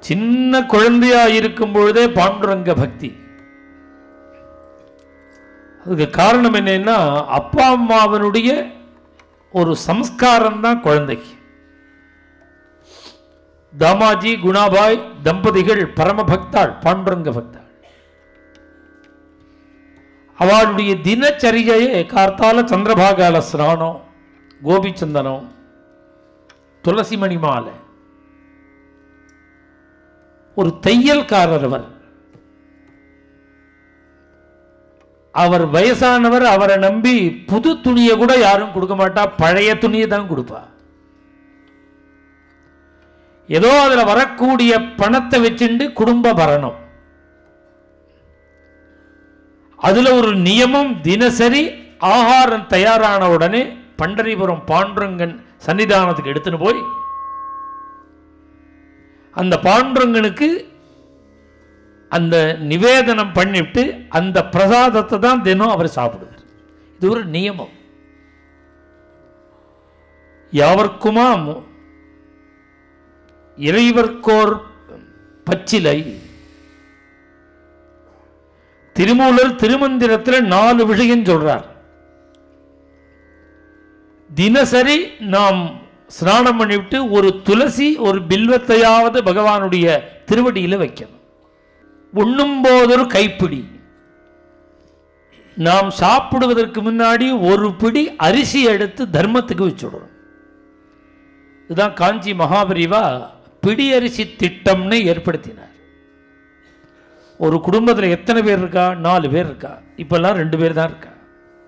சின்ன குழந்தையா இருக்கும் பொழுதே பாண்டுரங்க பக்தி அதுக்கு காரணம் என்னன்னா அப்பா அம்மாவனுடைய ஒரு சம்ஸ்காரம் தான் குழந்தைக்கு தாமாஜி குணாபாய் தம்பதிகள் பரம பக்தாள் பாண்டுரங்க பக்தாள் அவளுடைய தினச்சரிகையே கார்த்தால சந்திரபாகால ஸ்நானம் கோபிச்சந்தனம் துளசி மணி மாலை ஒரு தையல்காரர் அவர் அவர் வயசானவர் அவரை நம்பி புது துணியை கூட யாரும் கொடுக்க மாட்டா பழைய துணியை தான் கொடுப்பா ஏதோ அதுல வரக்கூடிய பணத்தை வச்சுண்டு குடும்ப பரணம் அதுல ஒரு நியமம் தினசரி ஆகாரம் தயாரான உடனே பண்டரிபுரம் பாண்டுரங்கன் சன்னிதானத்துக்கு எடுத்துன்னு போய் அந்த பாண்டுரங்கனுக்கு அந்த நிவேதனம் பண்ணிவிட்டு அந்த பிரசாதத்தை தான் தினம் அவர் சாப்பிடுவார் இது ஒரு நியமம் யாவர்க்குமாம் இறைவர்க்கோர் பச்சிலை திருமூலர் திருமந்திரத்தில் நாலு விஷயம் சொல்றார் தினசரி நாம் ஸ்நானம் பண்ணிவிட்டு ஒரு துளசி ஒரு பில்வத்தையாவது பகவானுடைய திருவடியில் வைக்கணும் உண்ணும் போதொரு கைப்பிடி நாம் சாப்பிடுவதற்கு முன்னாடி ஒரு பிடி அரிசி எடுத்து தர்மத்துக்கு வச்சுடணும் இதுதான் காஞ்சி மகாபரிவா பிடி அரிசி திட்டம்னு ஏற்படுத்தினார் ஒரு குடும்பத்தில் எத்தனை பேர் இருக்கா நாலு பேர் இருக்கா இப்பெல்லாம் ரெண்டு பேர் தான் இருக்கா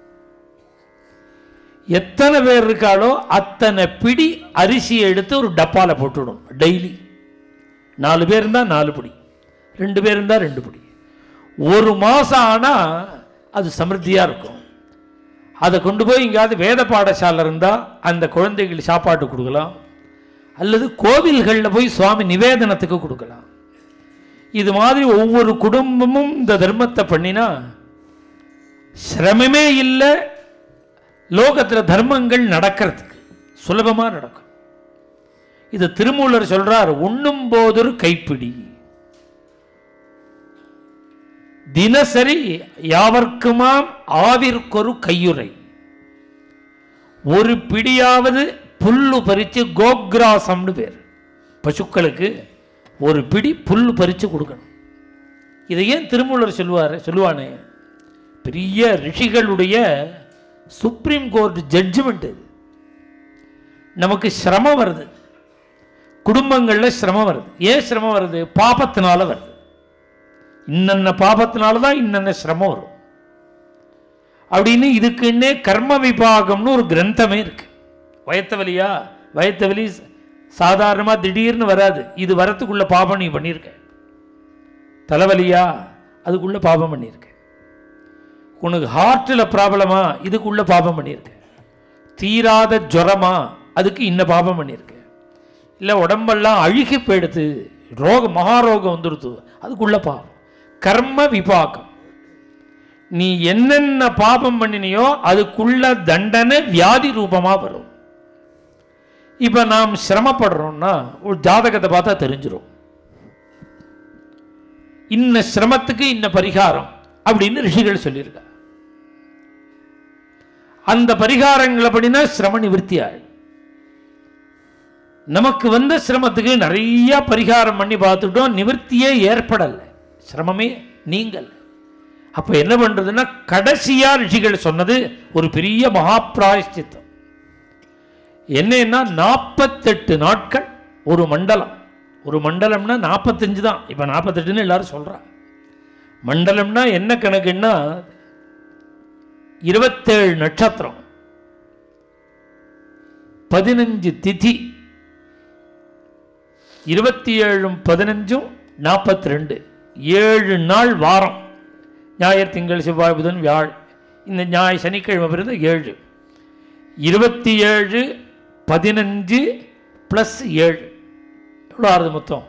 எத்தனை பேர் இருக்காளோ அத்தனை பிடி அரிசி எடுத்து ஒரு டப்பால போட்டுவிடும் டெய்லி நாலு பேர் இருந்தால் நாலு பிடி ரெண்டு பேர் இருந்தால் ரெண்டு பிடி ஒரு மாதம் ஆனால் அது சமிருத்தியாக இருக்கும் அதை கொண்டு போய் எங்கேயாவது வேத பாடசாலை இருந்தால் அந்த குழந்தைகள் சாப்பாட்டு கொடுக்கலாம் அல்லது கோவில்களில் போய் சுவாமி நிவேதனத்துக்கு கொடுக்கலாம் இது மாதிரி ஒவ்வொரு குடும்பமும் இந்த தர்மத்தை பண்ணினா சிரமமே இல்லை லோகத்தில் தர்மங்கள் நடக்கிறதுக்கு சுலபமாக நடக்கும் இது திருமூலர் சொல்றார் உண்ணும் போதொரு கைப்பிடி தினசரி யாவர்க்குமாம் ஆவிற்கொரு கையுறை ஒரு பிடியாவது புல்லு பறித்து கோக்ராசம்னு பேர் பசுக்களுக்கு ஒரு பிடி புல்லு பறித்து கொடுக்கணும் இதை ஏன் திருமூலர் சொல்லுவார் சொல்லுவானே பெரிய ரிஷிகளுடைய சுப்ரீம் கோர்ட் ஜட்ஜ்மெண்ட் இது நமக்கு சிரமம் வருது குடும்பங்களில் சிரமம் வருது ஏன் சிரமம் வருது பாபத்தினால வருது இன்னென்ன பாபத்தினால தான் இன்னென்ன சிரமம் வரும் அப்படின்னு இதுக்குன்னே கர்ம விபாகம்னு ஒரு கிரந்தமே இருக்கு வயத்த வலியா வயத்த வலி சாதாரணமாக திடீர்னு வராது இது வரத்துக்குள்ள பாபம் நீ பண்ணியிருக்க தலைவலியா அதுக்குள்ள பாபம் பண்ணியிருக்க உனக்கு ஹார்ட்டில் ப்ராப்ளமா இதுக்குள்ள பாபம் பண்ணியிருக்க தீராத ஜுரமா அதுக்கு இன்ன பாபம் பண்ணியிருக்க இல்லை உடம்பெல்லாம் அழுகி போயிடுத்து ரோகம் மகாரோகம் வந்துடுத்து அதுக்குள்ள பாவம் கர்ம விபாகம் நீ என்னென்ன பாபம் பண்ணினியோ அதுக்குள்ள தண்டனை வியாதி ரூபமா வரும் இப்ப நாம் சிரமப்படுறோம்னா ஒரு ஜாதகத்தை பார்த்தா தெரிஞ்சிடும் இன்ன சிரமத்துக்கு இன்ன பரிகாரம் அப்படின்னு ரிஷிகள் சொல்லியிருக்காங்க அந்த பரிகாரங்களை படினா சிரம நிவர்த்தி ஆயிடும் நமக்கு வந்த சிரமத்துக்கு நிறைய பரிகாரம் பண்ணி பார்த்துட்டோம் நிவர்த்தியே ஏற்படலை சிரமமே நீங்கள் அப்போ என்ன பண்ணுறதுன்னா கடைசியா ரிஷிகள் சொன்னது ஒரு பெரிய மகாபிராயஷ்சித்தம் என்னன்னா நாற்பத்தெட்டு நாட்கள் ஒரு மண்டலம் ஒரு மண்டலம்னா நாற்பத்தஞ்சு தான் இப்போ நாற்பத்தெட்டுன்னு எல்லாரும் சொல்கிறா மண்டலம்னா என்ன கணக்குன்னா இருபத்தேழு நட்சத்திரம் பதினஞ்சு திதி இருபத்தி ஏழும் பதினஞ்சும் நாற்பத்தி ரெண்டு ஏழு நாள் வாரம் ஞாயிறு திங்கள் செவ்வாய் புதன் வியாழ் இந்த ஞாய் சனிக்கிழமை பிறந்த ஏழு இருபத்தி ஏழு பதினஞ்சு ப்ளஸ் ஏழு எவ்வளோ ஆறுது மொத்தம்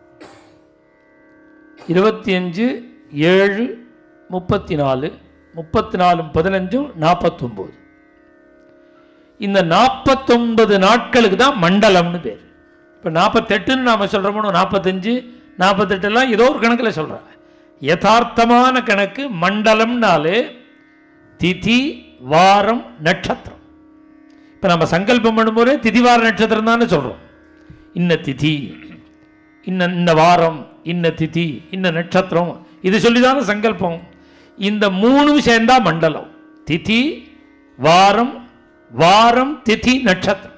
இருபத்தி அஞ்சு ஏழு முப்பத்தி நாலு முப்பத்தி நாலும் பதினஞ்சும் நாற்பத்தொம்போது இந்த நாற்பத்தொன்பது நாட்களுக்கு தான் மண்டலம்னு பேர் இப்போ நாற்பத்தெட்டுன்னு நாம் சொல்கிறோமோ நாற்பத்தஞ்சு நாற்பத்தெட்டுலாம் ஏதோ ஒரு கணக்கில் சொல்கிறேன் யதார்த்தமான கணக்கு மண்டலம்னாலே திதி வாரம் நட்சத்திரம் இப்போ நம்ம சங்கல்பம் பண்ணும்போதே திதி வார நட்சத்திரம் தானே சொல்கிறோம் இன்ன திதி இன்ன இந்த வாரம் இன்ன திதி இன்ன நட்சத்திரம் இது சொல்லி தானே சங்கல்பம் இந்த மூணும் சேர்ந்தா மண்டலம் திதி வாரம் வாரம் திதி நட்சத்திரம்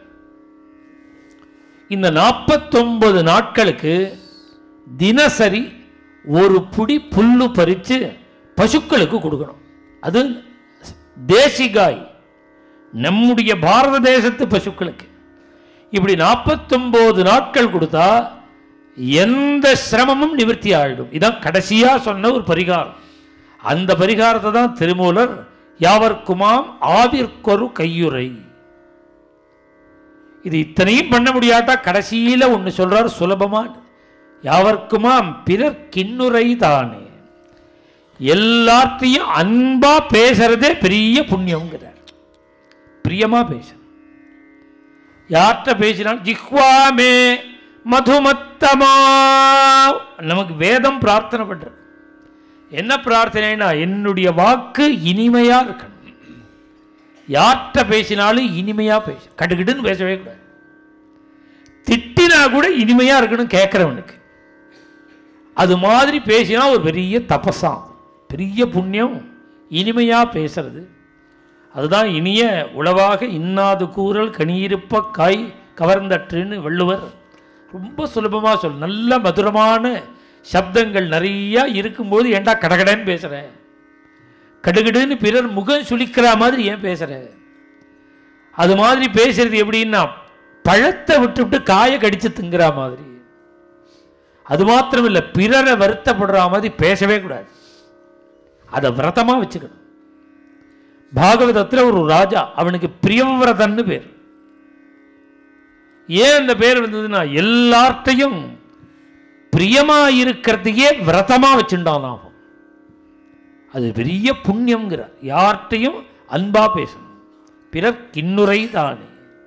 இந்த நாற்பத்தொன்பது நாட்களுக்கு தினசரி ஒரு புடி புல்லு பறித்து பசுக்களுக்கு கொடுக்கணும் அது தேசிகாய் நம்முடைய பாரத தேசத்து பசுக்களுக்கு இப்படி நாற்பத்தொம்போது நாட்கள் கொடுத்தா எந்த சிரமமும் நிவர்த்தி ஆகிடும் இதான் கடைசியா சொன்ன ஒரு பரிகாரம் அந்த பரிகாரத்தை தான் திருமூலர் யாவர்க்குமாம் ஆவிற்கொரு கையுறை இது இத்தனையும் பண்ண முடியாட்டா கடைசியில ஒன்று சொல்றார் சுலபமா யாவர்க்குமாம் பிறர் கிண்ணுரை தானே எல்லார்த்தையும் அன்பா பேசுறதே பெரிய புண்ணியங்கிறார் பிரியமா பேசணும் யார்கிட்ட பேசினாலும் ஜிஹ்வாமே மதுமத்தமா நமக்கு வேதம் பிரார்த்தனை பண்றது என்ன பிரார்த்தனைனா என்னுடைய வாக்கு இனிமையா இருக்கணும் யார்கிட்ட பேசினாலும் இனிமையா பேச கடுகிடுன்னு பேசவே கூடாது திட்டினா கூட இனிமையா இருக்கணும் கேட்கிறவனுக்கு அது மாதிரி பேசினா ஒரு பெரிய தபசாம் பெரிய புண்ணியம் இனிமையா பேசுறது அதுதான் இனிய உளவாக இன்னாது கூறல் கனியிருப்ப காய் கவர்ந்தற்றுன்னு வள்ளுவர் ரொம்ப சுலபமாக சொல் நல்ல மதுரமான சப்தங்கள் நிறையா இருக்கும்போது ஏன்டா கடகடன்னு பேசுகிற கடுகடுன்னு பிறர் முகம் சுளிக்கிற மாதிரி ஏன் பேசுகிற அது மாதிரி பேசுறது எப்படின்னா பழத்தை விட்டு விட்டு காயை கடிச்சு திங்கிற மாதிரி அது மாத்திரம் இல்லை பிறரை வருத்தப்படுற மாதிரி பேசவே கூடாது அதை விரதமாக வச்சுக்கணும் பாகவதத்தில் ஒரு ராஜா அவனுக்கு பிரியவிரதன்னு பேர் ஏன் அந்த பேர் வந்ததுன்னா எல்லார்ட்டையும் பிரியமா இருக்கிறதையே விரதமா வச்சுட்டான் அவன் அது பெரிய புண்ணியங்கிறார் யார்கிட்டையும் அன்பா பேசணும் பிறர் கிண்ணுரை தானே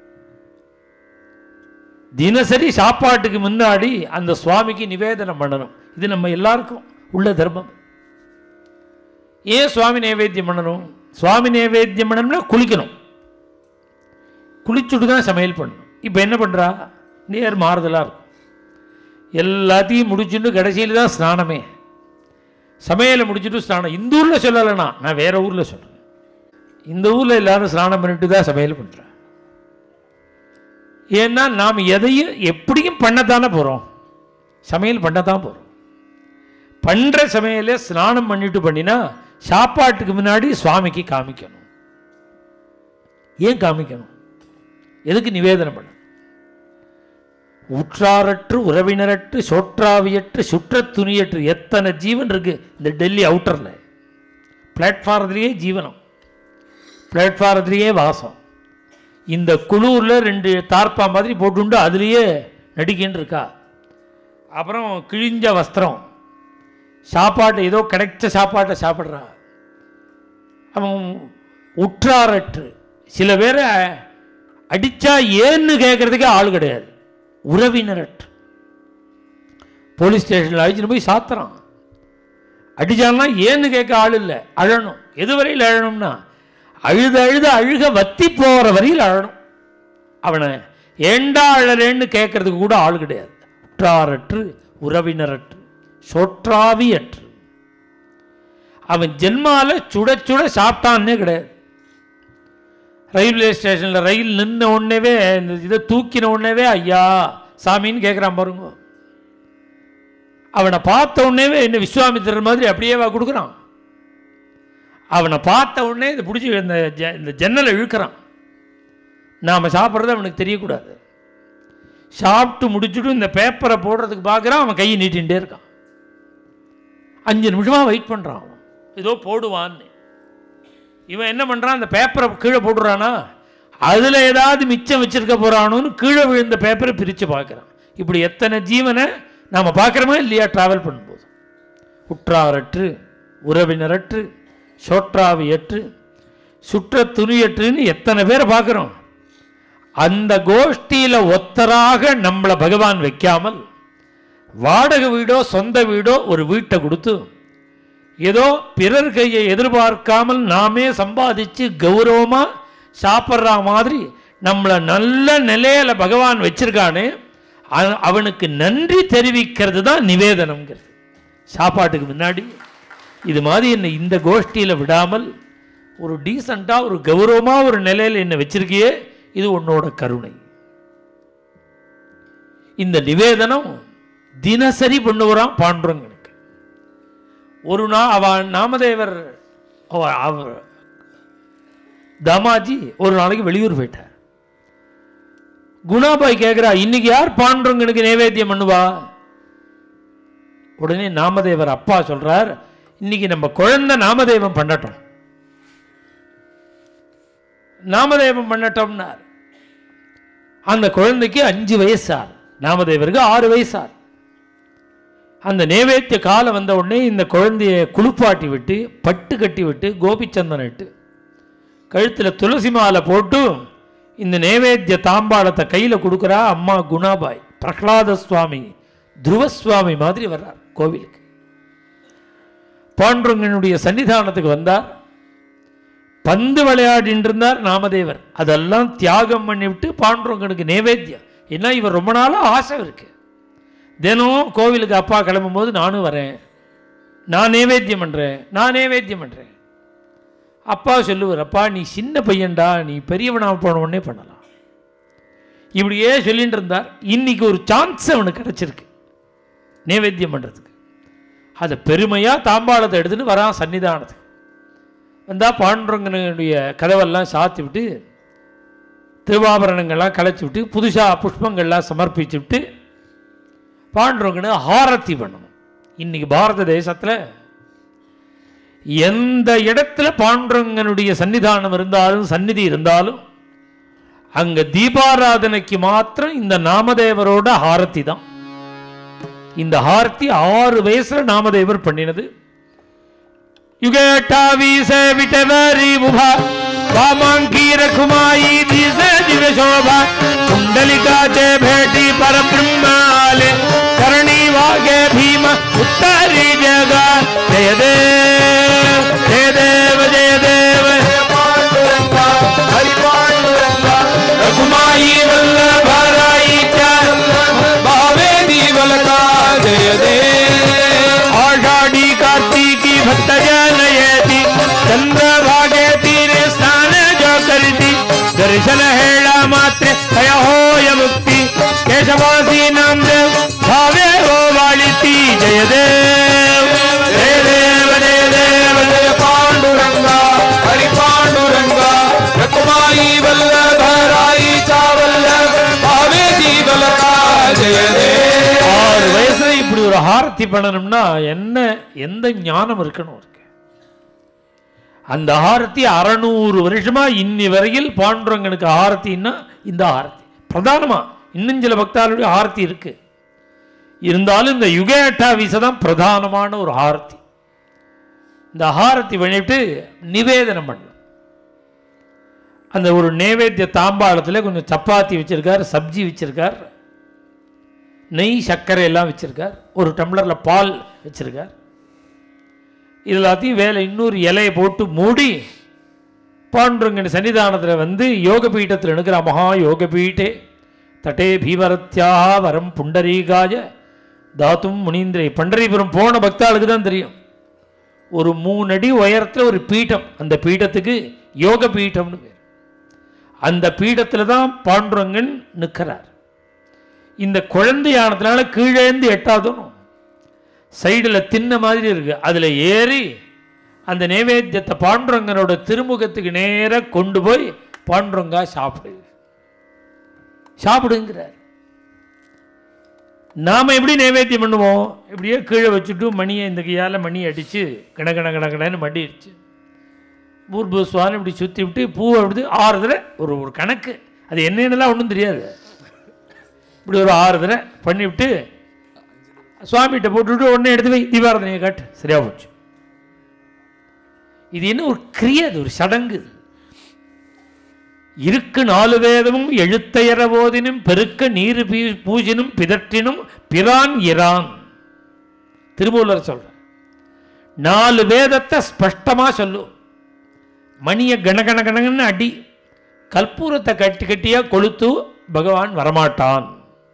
தினசரி சாப்பாட்டுக்கு முன்னாடி அந்த சுவாமிக்கு நிவேதனம் பண்ணணும் இது நம்ம எல்லாருக்கும் உள்ள தர்மம் ஏன் சுவாமி நைவேத்தியம் பண்ணணும் சுவாமி நைவேத்தியம் பண்ணணும்னா குளிக்கணும் குளிச்சுட்டு தான் சமையல் பண்ணணும் இப்போ என்ன பண்ணுறா நேர் மாறுதலாக இருக்கும் எல்லாத்தையும் முடிச்சுட்டு கடைசியில் தான் ஸ்நானமே சமையலை முடிச்சுட்டு ஸ்நானம் இந்த ஊரில் சொல்லலைண்ணா நான் வேற ஊரில் சொல்கிறேன் இந்த ஊரில் எல்லாரும் ஸ்நானம் பண்ணிட்டு தான் சமையல் பண்ணுறேன் ஏன்னா நாம் எதையும் எப்படியும் பண்ணத்தானே போகிறோம் சமையல் பண்ணத்தான் போகிறோம் பண்ணுற சமையலை ஸ்நானம் பண்ணிட்டு பண்ணினா சாப்பாட்டுக்கு முன்னாடி சுவாமிக்கு காமிக்கணும் ஏன் காமிக்கணும் எதுக்கு நிவேதனம் பண்ண உற்றாரற்று உறவினரற்று சோற்றாவியற்று சுற்றத் துணியற்று எத்தனை ஜீவன் இருக்கு இந்த டெல்லி அவுட்டரில் பிளாட்ஃபாரத்துலேயே ஜீவனம் பிளாட்ஃபாரத்துலேயே வாசம் இந்த குளூரில் ரெண்டு தார்ப்பா மாதிரி போட்டுண்டு அதுலேயே நடிக்கின்னு இருக்கா அப்புறம் கிழிஞ்ச வஸ்திரம் சாப்பாட்டு ஏதோ கிடைச்ச சாப்பாட்டை சாப்பிட்றா அவன் உற்றாரற்று சில பேரை அடித்தா ஏன்னு கேட்குறதுக்கே ஆள் கிடையாது உறவினரற்று போலீஸ் ஸ்டேஷனில் அழிச்சுட்டு போய் சாத்துறான் அடிச்சான்னா ஏன்னு கேட்க ஆள் இல்லை அழணும் எது வரையில் அழணும்னா அழுத அழுத அழுக வத்தி போகிற வரையில் அழணும் அவனை ஏண்டா அழறேன்னு கேட்கறதுக்கு கூட ஆள் கிடையாது உற்றாரற்று உறவினரற்று சொற்றாவியற்று அவன் ஜென்மால சுட சுட சாப்பிட்டான்னே கிடையாது ரயில்வே ஸ்டேஷனில் ரயில் நின்ன உடனேவே இந்த இதை தூக்கின உடனேவே ஐயா சாமின்னு கேட்குறான் பாருங்க அவனை பார்த்த உடனேவே என்ன விஸ்வாமித்திரர் மாதிரி அப்படியேவா கொடுக்குறான் அவனை பார்த்த உடனே இதை பிடிச்சி இந்த ஜ- இந்த ஜன்னலை இழுக்கிறான் நாம் சாப்பிட்றது அவனுக்கு தெரியக்கூடாது சாப்பிட்டு முடிச்சுட்டு இந்த பேப்பரை போடுறதுக்கு பார்க்குறான் அவன் கையை நீட்டிகிட்டே இருக்கான் அஞ்சு நிமிஷமாக வெயிட் பண்ணுறான் அவன் ஏதோ போடுவான்னு இவன் என்ன பண்ணுறான் அந்த பேப்பரை கீழே போடுறானா அதில் ஏதாவது மிச்சம் வச்சிருக்க போகிறானோன்னு கீழே விழுந்த பேப்பரை பிரித்து பார்க்குறான் இப்படி எத்தனை ஜீவனை நாம் பார்க்குறோமா இல்லையா ட்ராவல் பண்ணும்போது உற்றாரற்று உறவினரற்று சோற்றாவியற்று சுற்ற துணியற்றுன்னு எத்தனை பேரை பார்க்குறோம் அந்த கோஷ்டியில் ஒத்தராக நம்மளை பகவான் வைக்காமல் வாடகை வீடோ சொந்த வீடோ ஒரு வீட்டை கொடுத்து ஏதோ பிறர் கையை எதிர்பார்க்காமல் நாமே சம்பாதிச்சு கௌரவமா சாப்பிட்ற மாதிரி நம்மளை நல்ல நிலையில பகவான் வச்சிருக்கானே அவ- அவனுக்கு நன்றி தெரிவிக்கிறது தான் நிவேதனம்ங்கிறது சாப்பாட்டுக்கு முன்னாடி இது மாதிரி என்னை இந்த கோஷ்டியில் விடாமல் ஒரு டீசெண்டாக ஒரு கௌரவமாக ஒரு நிலையில் என்னை வச்சிருக்கியே இது உன்னோட கருணை இந்த நிவேதனம் தினசரி பண்ணுவாராம் பாண்டுரங்கனுக்கு ஒரு நாள் அவ நாமதேவர் அவ- அவர் தாமாஜி ஒரு நாளைக்கு வெளியூர் போயிட்டார் குணாபாய் கேட்குறா இன்னைக்கு யார் பாண்டுரங்கனுக்கு நைவேத்தியம் பண்ணுவா உடனே நாமதேவர் அப்பா சொல்றார் இன்னைக்கு நம்ம குழந்தை நாமதேவம் பண்ணட்டும் நாமதேவம் பண்ணட்டோம்னார் அந்த குழந்தைக்கு அஞ்சு வயசார் நாமதேவருக்கு ஆறு வயசார் அந்த நேவேத்திய காலம் வந்த உடனே இந்த குழந்தைய குளிப்பாட்டி விட்டு பட்டு கட்டி விட்டு கோபிச்சந்தனம் இட்டு கழுத்தில் துளசி மாலை போட்டு இந்த நேவேத்திய தாம்பாளத்தை கையில் கொடுக்குறா அம்மா குணாபாய் பிரகலாத சுவாமி துருவசுவாமி மாதிரி வர்றார் கோவிலுக்கு பாண்டுரங்கனுடைய சன்னிதானத்துக்கு வந்தார் பந்து விளையாடின்னு இருந்தார் நாமதேவர் அதெல்லாம் தியாகம் பண்ணிவிட்டு பாண்டுரங்கனுக்கு நேவேத்தியம் ஏன்னா இவர் ரொம்ப நாளாக ஆசை இருக்கு தினம் கோவிலுக்கு அப்பா கிளம்பும்போது நானும் வரேன் நான் நேவேத்தியம் பண்ணுறேன் நான் நேவேத்தியம் பண்ணுறேன் அப்பா சொல்லுவார் அப்பா நீ சின்ன பையன்டா நீ பெரியவனாக போன உடனே பண்ணலாம் இப்படியே சொல்லிட்டு இருந்தார் இன்னைக்கு ஒரு சான்ஸ் அவனுக்கு கிடைச்சிருக்கு நேவேத்தியம் பண்ணுறதுக்கு அதை பெருமையாக தாம்பாளத்தை எடுத்துன்னு வரான் சன்னிதானத்துக்கு வந்தால் பாண்டுரங்கனுடைய கதவெல்லாம் சாத்தி விட்டு திருவாபரணங்கள்லாம் கலைச்சி விட்டு புதுசாக புஷ்பங்கள்லாம் சமர்ப்பிச்சு விட்டு பாண்டுரங்கனை ஹாரத்தி பண்ணணும் இன்னைக்கு பாரத தேசத்தில் எந்த இடத்துல பாண்டுரங்கனுடைய சன்னிதானம் இருந்தாலும் சந்நிதி இருந்தாலும் அங்க தீபாராதனைக்கு மாத்திரம் இந்த நாமதேவரோட ஹாரத்தி தான் இந்த ஹாரத்தி ஆறு வயசுல நாமதேவர் பண்ணினது யுகேட்டாவீச விட்டவரி முபா वामांकी रखुमाई दिस दिव्य शोभा कुंडलिका चे भेटी पर ब्रह्माले करणी वागे भीम उत्तरी जगा जय देव जय देव जय देव पांडुरंगा हरि पांडुरंगा रघुमाई वल्लभ राई भावे दीवल का जय देव आषाढ़ी कार्तिकी भक्त जनयति चंद्र भागे तीरे स्नान जो करती दर्शन हेला मात्र भय होय मुक्ति केशवासी नाम देव भावे हो वालिती जय देव जय देव जय देव जय पांडुरंगा हरि पांडुरंगा रकुमाई वल्लभ राई चावल्लभ भावे दीवल का जय देव ஆறு வயசுல இப்படி ஒரு ஹாரத்தி பண்ணணும்னா என்ன எந்த ஞானம் இருக்கணும் இருக்கு அந்த ஆரத்தி அறநூறு வருஷமா இன்னி வரையில் பாண்டுரங்கனுக்கு ஆரத்தின்னா இந்த ஆரத்தி பிரதானமா இன்னும் சில பக்தாளுடைய ஆரத்தி இருக்கு இருந்தாலும் இந்த யுக அட்டாவீச தான் பிரதானமான ஒரு ஆரத்தி இந்த ஆரத்தி பண்ணிட்டு நிவேதனம் பண்ணணும் அந்த ஒரு நைவேத்திய தாம்பாளத்தில் கொஞ்சம் சப்பாத்தி வச்சிருக்கார் சப்ஜி வச்சிருக்கார் நெய் சர்க்கரை எல்லாம் வச்சிருக்கார் ஒரு டம்ளரில் பால் வச்சிருக்கார் இது எல்லாத்தையும் வேலை இன்னொரு இலையை போட்டு மூடி பாண்டுரங்கன் சன்னிதானத்தில் வந்து யோக பீட்டத்தில் எடுக்கிற மகா யோக பீட்டே தட்டே பீமரத்யா வரம் புண்டரீகாய தாத்தும் முனீந்திரை பண்டரிபுரம் போன பக்தாளுக்கு தான் தெரியும் ஒரு மூணு அடி உயரத்தில் ஒரு பீட்டம் அந்த பீட்டத்துக்கு யோக பீட்டம்னு பேர் அந்த பீடத்தில் தான் பாண்டுரங்கன் நிற்கிறார் இந்த குழந்தையானதுனால கீழேந்து எட்டாதணும் சைடில் தின்ன மாதிரி இருக்கு அதில் ஏறி அந்த நைவேத்தியத்தை பாண்டுரங்கனோட திருமுகத்துக்கு நேராக கொண்டு போய் பாண்டுரங்கா சாப்பிடு சாப்பிடுங்கிறார் நாம் எப்படி நைவேத்தியம் பண்ணுவோம் இப்படியே கீழே வச்சுட்டு மணியை இந்த கையால் மணி அடித்து கணக்கண கணக்கணன்னு மண்டிடுச்சு பூர்பு சுவாமி இப்படி சுற்றி விட்டு பூவை எடுத்து ஆறு தடவை ஒரு ஒரு கணக்கு அது என்னென்னலாம் ஒன்றும் தெரியாது இப்படி ஒரு ஆறு தடவை பண்ணிவிட்டு சுவாமிகிட்ட போட்டுவிட்டு உடனே எடுத்து வை தீபாரதனையை காட்டு சரியா போச்சு இது என்ன ஒரு கிரியை அது ஒரு சடங்கு இது. இருக்கு நாலு வேதமும் எழுத்தையற போதினும் பெருக்க நீர் பீ- பூஜினும் பிதற்றினும் பிரான் இரான் திருமூலர் சொல்ற நாலு வேதத்தை ஸ்பஷ்டமா சொல்லும் மணியை கணகண கணகன்னு அடி கற்பூரத்தை கட்டி கட்டியா கொளுத்து பகவான் வரமாட்டான்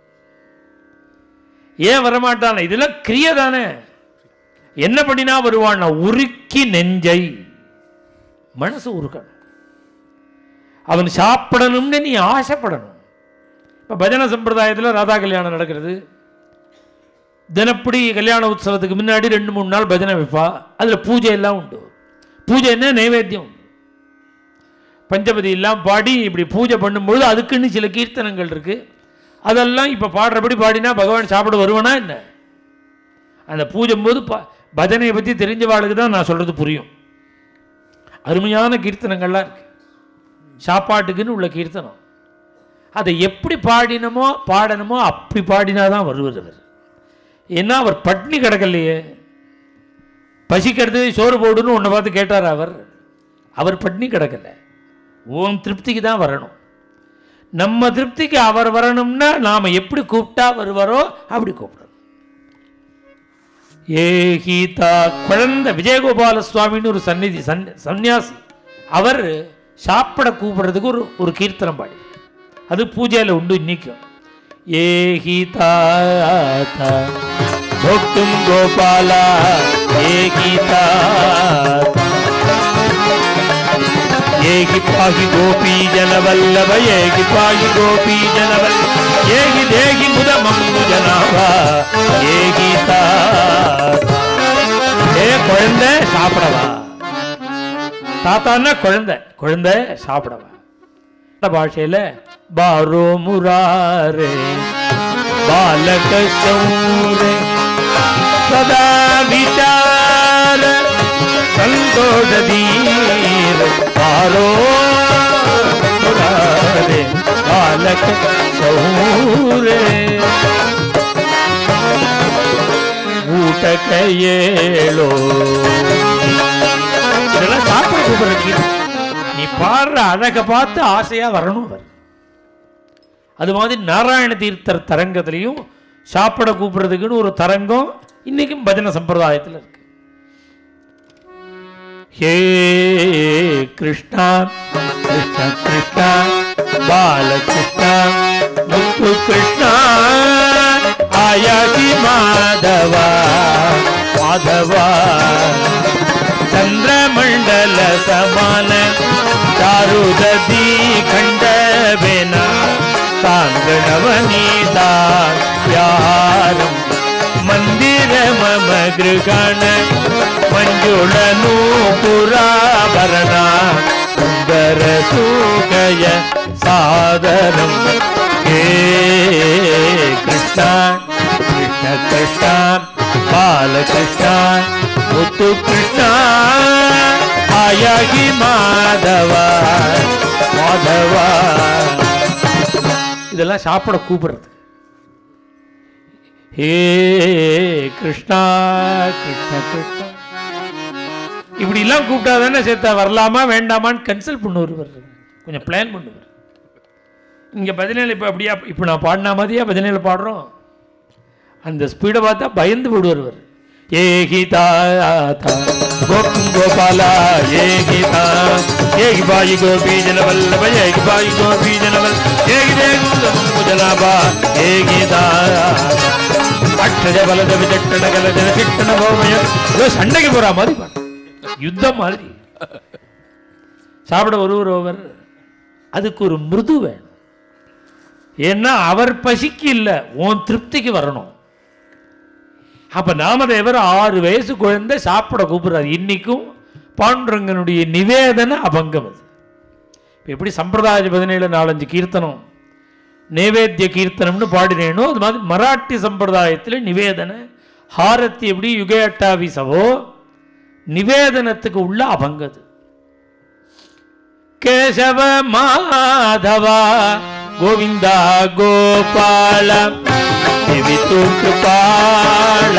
ஏன் வரமாட்டான் இதெல்லாம் கிரியை தானே என்ன பண்ணினா வருவான் உருக்கி நெஞ்சை மனசு உருக்கணும் அவன் சாப்பிடணும்னு நீ ஆசைப்படணும் இப்போ பஜனை சம்பிரதாயத்தில் ராதா கல்யாணம் நடக்கிறது தினப்படி கல்யாண உற்சவத்துக்கு முன்னாடி ரெண்டு மூணு நாள் பஜனை வைப்பா அதில் பூஜை எல்லாம் உண்டு பூஜை என்ன நைவேத்தியம் உண்டு பஞ்சபதி எல்லாம் பாடி இப்படி பூஜை பண்ணும்பொழுது அதுக்குன்னு சில கீர்த்தனங்கள் இருக்கு அதெல்லாம் இப்போ பாடுறபடி பாடினா பகவான் சாப்பிட வருவானா என்ன அந்த பூஜை போது ப பஜனையை பற்றி தெரிஞ்சவாளுக்கு தான் நான் சொல்கிறது புரியும் அருமையான கீர்த்தனங்கள்லாம் இருக்கு சாப்பாட்டுக்குன்னு உள்ள கீர்த்தனம் அதை எப்படி பாடினமோ பாடணுமோ அப்படி பாடினாதான் வருவது அவர் ஏன்னா அவர் பட்னி கிடக்கலையே பசிக்கிறது சோறு போடுன்னு உன்னை பார்த்து கேட்டார் அவர் அவர் பட்னி கிடக்கல உன் திருப்திக்கு தான் வரணும் நம்ம திருப்திக்கு அவர் வரணும்னா நாம் எப்படி கூப்பிட்டா வருவாரோ அப்படி கூப்பிடணும் ஏஹீதா குழந்தை விஜயகோபால சுவாமின்னு ஒரு சந்நிதி சன் சந்நியாசி அவர் சாப்பிட கூப்பிடுறதுக்கு ஒரு ஒரு கீர்த்தனம் பாடி அது பூஜையில் உண்டு இன்னைக்கும் ஏஹீதா भोक्तुं गोपाला एकीता ஏகி பாகி கோபி ஜனவல்லப ஏகி பாகி கோபி ஜனவல் ஏகி தேகி முதமம் ஜனாவா ஏகிதா ஏ குழந்தை சாப்பிடவா தாத்தான்னா குழந்தை குழந்தை சாப்பிடவா இந்த பாஷையில பாரோ முராரே बालक सौर सदा विचार संतोष धीर पारो मुरारे बालक सौरे ಊಟಕ ಏಳೋ இதெல்லாம் சாப்பிட கூப்பிடுறக்கு நீ பாடுற அழகை பார்த்து ஆசையா வரணும் அவர் அது மாதிரி நாராயண தீர்த்தர் தரங்கத்திலையும் சாப்பிட கூப்பிடுறதுக்குன்னு ஒரு தரங்கம் இன்னைக்கும் பஜனை சம்பிரதாயத்தில் இருக்கு ஹே கிருஷ்ணா கிருஷ்ண கிருஷ்ணா பாலகிருஷ்ணா முத்து கிருஷ்ணா ஆயாகி மாதவா மாதவா ಚಂದ್ರಮಂಡಲ ಸಮಾನ ಚಾರುದದಿ ಖಂಡವೇನ ಸಾಂಗಣವನೀತ ಯಾರಂ ಮಂದಿರ ಮಮ ಗೃಗಣ ಮಂಜುಳನು ಪುರಾಭರಣ ಸುಂದರ ಸೂಕಯ ಸಾದರಂ ಹೇ ಕೃಷ್ಣ ಕೃಷ್ಣ ಕೃಷ್ಣ ಬಾಲಕೃಷ್ಣ ಮುತ್ತು ಕೃಷ್ಣ ಆಯಾಗಿ ಮಾಧವ மாதவ இதெல்லாம் சாப்பிட கூப்பிடுறது ஹே கிருஷ்ணா கிருஷ்ண கிருஷ்ணா இப்படி எல்லாம் கூப்பிட்டா தானே சேர்த்தா வரலாமா வேண்டாமான்னு கன்சல்ட் பண்ணுவார் இவர். கொஞ்சம் பிளான் பண்ணுவார் இங்கே பதினேழு இப்போ அப்படியா இப்போ நான் பாடின மாதிரியா பதினேழு பாடுறோம் அந்த ஸ்பீடை பார்த்தா பயந்து விடுவார் இவர் ஏகிதா கோக்கும் கோபாலா ஏகிதா ஏகி பாயி கோபி ஜனவல்லப ஏகி பாயி கோபி ஜனவல் ஏகி தேகு ஜனாபா ஏகிதா அக்ஷஜ பலத விஜட்டன கலஜன சிட்டன போமய ஏதோ சண்டைக்கு போற மாதிரி பாடு. யுத்தம் மாதிரி சாப்பிட ஒருவர் ஒருவர் அதுக்கு ஒரு மிருது வேணும் ஏன்னா அவர் பசிக்கு இல்லை உன் திருப்திக்கு வரணும் அப்ப நாமதேவர் ஆறு வயசு குழந்தை சாப்பிட கூப்பிடுறாரு இன்னைக்கும் பாண்டுரங்கனுடைய நிவேதன அபங்கம் அது இப்ப எப்படி சம்பிரதாய பதினேழு நாலஞ்சு கீர்த்தனம் நைவேத்திய கீர்த்தனம்னு பாடினேனோ அது மாதிரி மராட்டி சம்பிரதாயத்தில் நிவேதன ஹாரத்தி எப்படி யுக அட்டாவிசவோ நிவேதனத்துக்கு உள்ள அபங்கது கேசவ மாதவா கோவிந்தா கோபால தேவித்து கிருபால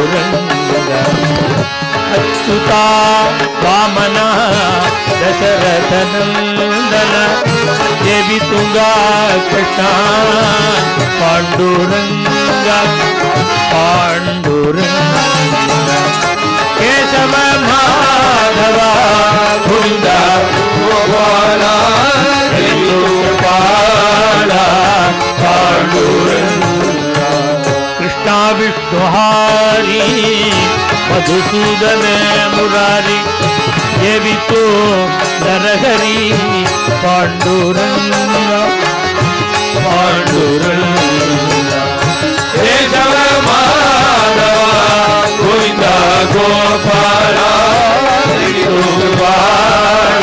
பாண்டுரங்க அச்சுதா வாமனா தசரத दशरथनन्दन देवी तुंगा कृष्णा पाण्डुरङ्ग पाण्डुरङ्ग केशव माधव गोविन्द गोपाल गोपाल पाण्डुरङ्ग कृष्णा विष्णुहारी मधुसूदन मुरारी देवी तो नरहरी पाण्डुरङ्ग पाण्डुरङ्ग केशव माधव गोविन्द गोपाल गोपाल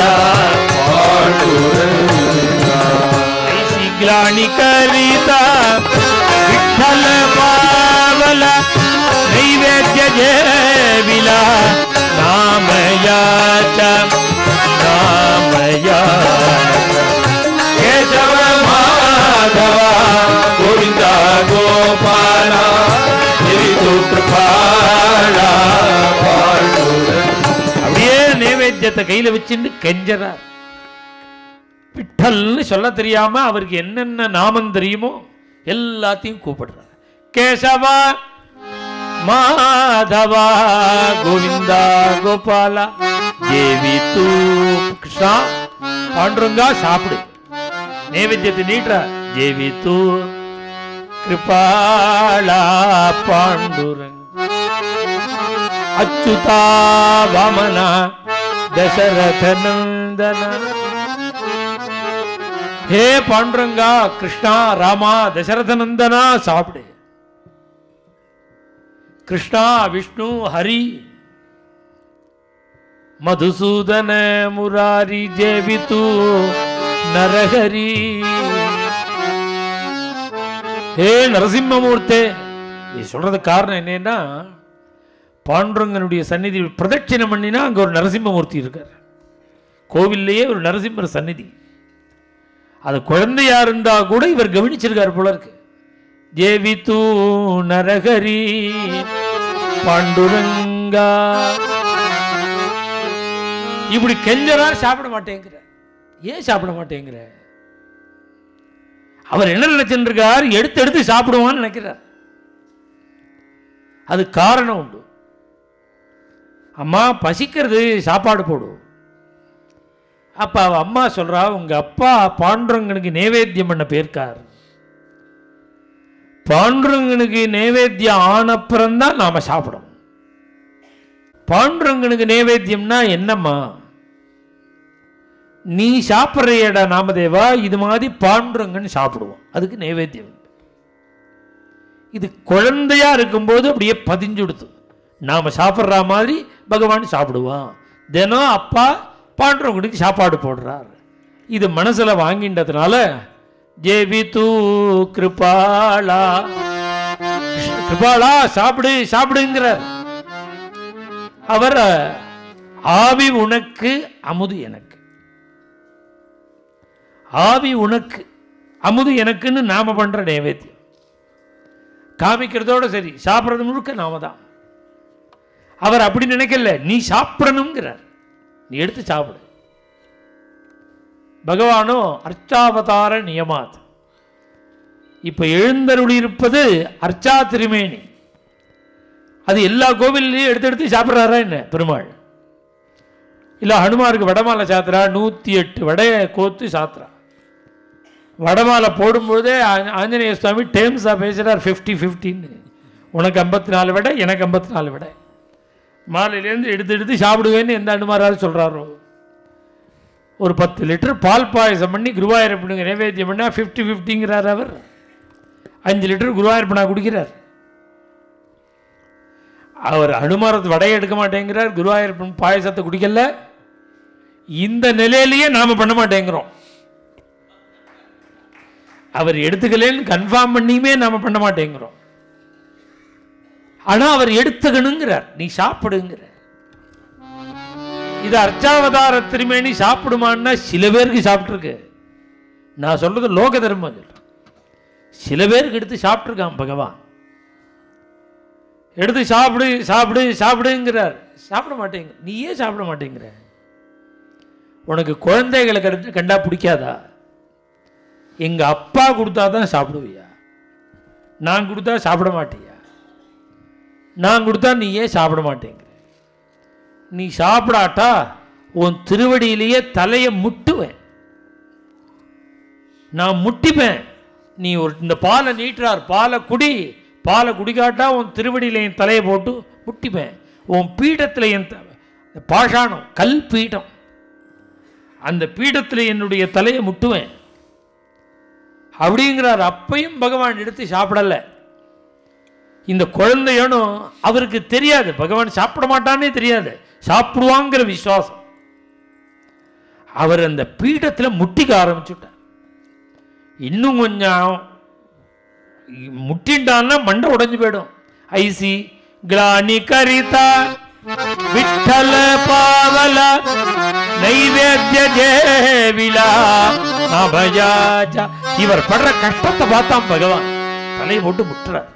ऐसी ग्लानी करिता विठ्ठल पावल नैवेद्य जेविला नाम याच नाम याच केशव माधव गोविन्द गोपाल देवी कृपाला அப்படியே நைவேத்தியத்தை கையில வச்சுட்டு கெஞ்சறார் விட்டல்னு சொல்ல தெரியாம அவருக்கு என்னென்ன நாமம் தெரியுமோ எல்லாத்தையும் கூப்பிடுறார் கேசவா மாதவா கோவிந்தா கோபாலா தேவி தூ கிருஷ்ணா பாண்டுருங்கா சாப்பிடு நைவேத்தியத்தை நீட்டுற தேவி தூ கிருபாலா பாண்டுரங்க ಅಚ್ಯುತಾ ವಾಮನ ದಶರಥ ನಂದನ ಹೇ ಪಾಂಡುರಂಗ ಕೃಷ್ಣ ರಾಮ ದಶರಥ ನಂದನ ಸಾಪಿಡೆ ಕೃಷ್ಣ ವಿಷ್ಣು ಹರಿ ಮಧುಸೂದನ ಮುರಾರಿ ಜೇವಿತು ನರಹರಿ ஹே நரசிம்மமூர்த்தே இது சொல்றது காரணம் என்னன்னா பாண்டுரங்கனுடைய சந்நிதி பிரதட்சிணம் பண்ணினா அங்க ஒரு நரசிம்மமூர்த்தி இருக்கார் கோவில்லையே ஒரு நரசிம்மர் சந்நிதி அது குழந்தையா இருந்தா கூட இவர் கவனிச்சிருக்கார் போல இருக்கு தேவி தூ நரகரி பாண்டுரங்கா இப்படி கெஞ்சறார் சாப்பிட மாட்டேங்கிற ஏன் சாப்பிட மாட்டேங்கிற அவர் என்ன நினைச்சுட்டு இருக்கார் எடுத்து எடுத்து சாப்பிடுவான்னு நினைக்கிறார் அது காரணம் உண்டு அம்மா பசிக்கிறது சாப்பாடு போடும் அப்ப அவ அம்மா சொல்றா உங்க அப்பா பாண்டுரங்கனுக்கு நைவேத்தியம் பண்ண போயிருக்கார் பாண்டுரங்கனுக்கு நைவேத்தியம் ஆனப்புறம் தான் நாம சாப்பிடணும் பாண்டுரங்கனுக்கு நைவேத்தியம்னா என்னம்மா நீ சாப்பிட்றியடா நாமதேவா இது மாதிரி பாண்டுரங்கன்னு சாப்பிடுவோம் அதுக்கு நைவேத்தியம் இது குழந்தையா இருக்கும்போது அப்படியே பதிஞ்சுடுத்து நாம சாப்பிட்ற மாதிரி பகவான் சாப்பிடுவான் தினம் அப்பா பாண்டுரவங்களுக்கு சாப்பாடு போடுறார் இது மனசுல வாங்கின்றதுனால ஜேவி தூ கிருபாலா கிருபாலா சாப்பிடு சாப்பிடுங்கிறார் அவர் ஆவி உனக்கு அமுது எனக்கு ஆவி உனக்கு அமுது எனக்குன்னு நாம பண்ற நைவேத்தியம் காமிக்கிறதோட சரி சாப்பிட்றது முழுக்க நாம தான் அவர் அப்படி நினைக்கல நீ சாப்பிடணுங்கிறார் நீ எடுத்து சாப்பிடு பகவானோ அர்ச்சாவதார நியமாத் இப்ப எழுந்தருளி இருப்பது அர்ச்சா திருமேனி அது எல்லா கோவில்லையும் எடுத்து எடுத்து சாப்பிட்றாரா என்ன பெருமாள் இல்ல ஹனுமாருக்கு வடமாலை சாத்துறா நூத்தி எட்டு வடையை கோத்து சாத்துறா வடமாலை போடும்போதே ஆ- ஆஞ்சநேய சுவாமி டேம்ஸா பேசுறார் ஃபிஃப்டி ஃபிஃப்டின்னு உனக்கு ஐம்பத்தி நாலு விடை எனக்கு ஐம்பத்தி நாலு விடை மாலையிலேருந்து எடுத்து எடுத்து சாப்பிடுவேன்னு எந்த அனுமாராவது சொல்கிறாரோ ஒரு பத்து லிட்டர் பால் பாயசம் பண்ணி குருவாயூரப்பனுங்க நைவேத்தியம் பண்ணால் ஃபிஃப்டி ஃபிஃப்டிங்கிறார் அவர் அஞ்சு லிட்டர் குருவாயூரப்பனா குடிக்கிறார் அவர் அனுமாரத்து வடையை எடுக்க மாட்டேங்கிறார் குருவாயூரப்பன் பாயசத்தை குடிக்கல இந்த நிலையிலேயே நாம பண்ண மாட்டேங்கிறோம் அவர் எடுத்துக்கலன்னு கன்ஃபார்ம் பண்ணியுமே நாம பண்ண மாட்டேங்கிறோம் ஆனா அவர் எடுத்துக்கணுங்கிறார் நீ சாப்பிடுங்கிற இது அர்ச்சாவதார திருமேனி சாப்பிடுமான்னா சில பேருக்கு சாப்பிட்டுருக்கு நான் சொல்றது லோக தர்மம் சொல்றேன் சில பேருக்கு எடுத்து சாப்பிட்ருக்கான் பகவான் எடுத்து சாப்பிடு சாப்பிடு சாப்பிடுங்கிறார் சாப்பிட மாட்டேங்க நீ ஏன் சாப்பிட மாட்டேங்கிற உனக்கு குழந்தைகளை கண்டு கண்டா பிடிக்காதா எங்க அப்பா கொடுத்தா தான் சாப்பிடுவியா நான் கொடுத்தா சாப்பிட மாட்டியா நான் கொடுத்தா நீ ஏன் சாப்பிட மாட்டேங்கிற நீ சாப்பிடாட்டா உன் திருவடியிலேயே தலையை முட்டுவேன் நான் முட்டிப்பேன் நீ ஒரு இந்த பாலை நீட்டுறார் பாலை குடி பாலை குடிக்காட்டா உன் திருவடியில் என் தலையை போட்டு முட்டிப்பேன் உன் பீடத்தில் என் த- பாஷாணம் கல் பீடம் அந்த பீடத்தில் என்னுடைய தலையை முட்டுவேன் அப்படிங்கிறார் அப்பையும் பகவான் எடுத்து சாப்பிடல இந்த குழந்தையனும் அவருக்கு தெரியாது பகவான் சாப்பிட மாட்டானே தெரியாது சாப்பிடுவாங்கிற விசுவாசம் அவர் அந்த பீடத்தில் முட்டிக்க ஆரம்பிச்சுட்டார் இன்னும் கொஞ்சம் முட்டின்டான்னா மண்டை உடைஞ்சு போயிடும் ஐசி கிளானி கரிதா விட்டல பாவல நைவேத்திய ஜேவிலா அபயாஜா இவர் படுற கஷ்டத்தை பார்த்தான் பகவான் தலையை போட்டு முட்டுறார்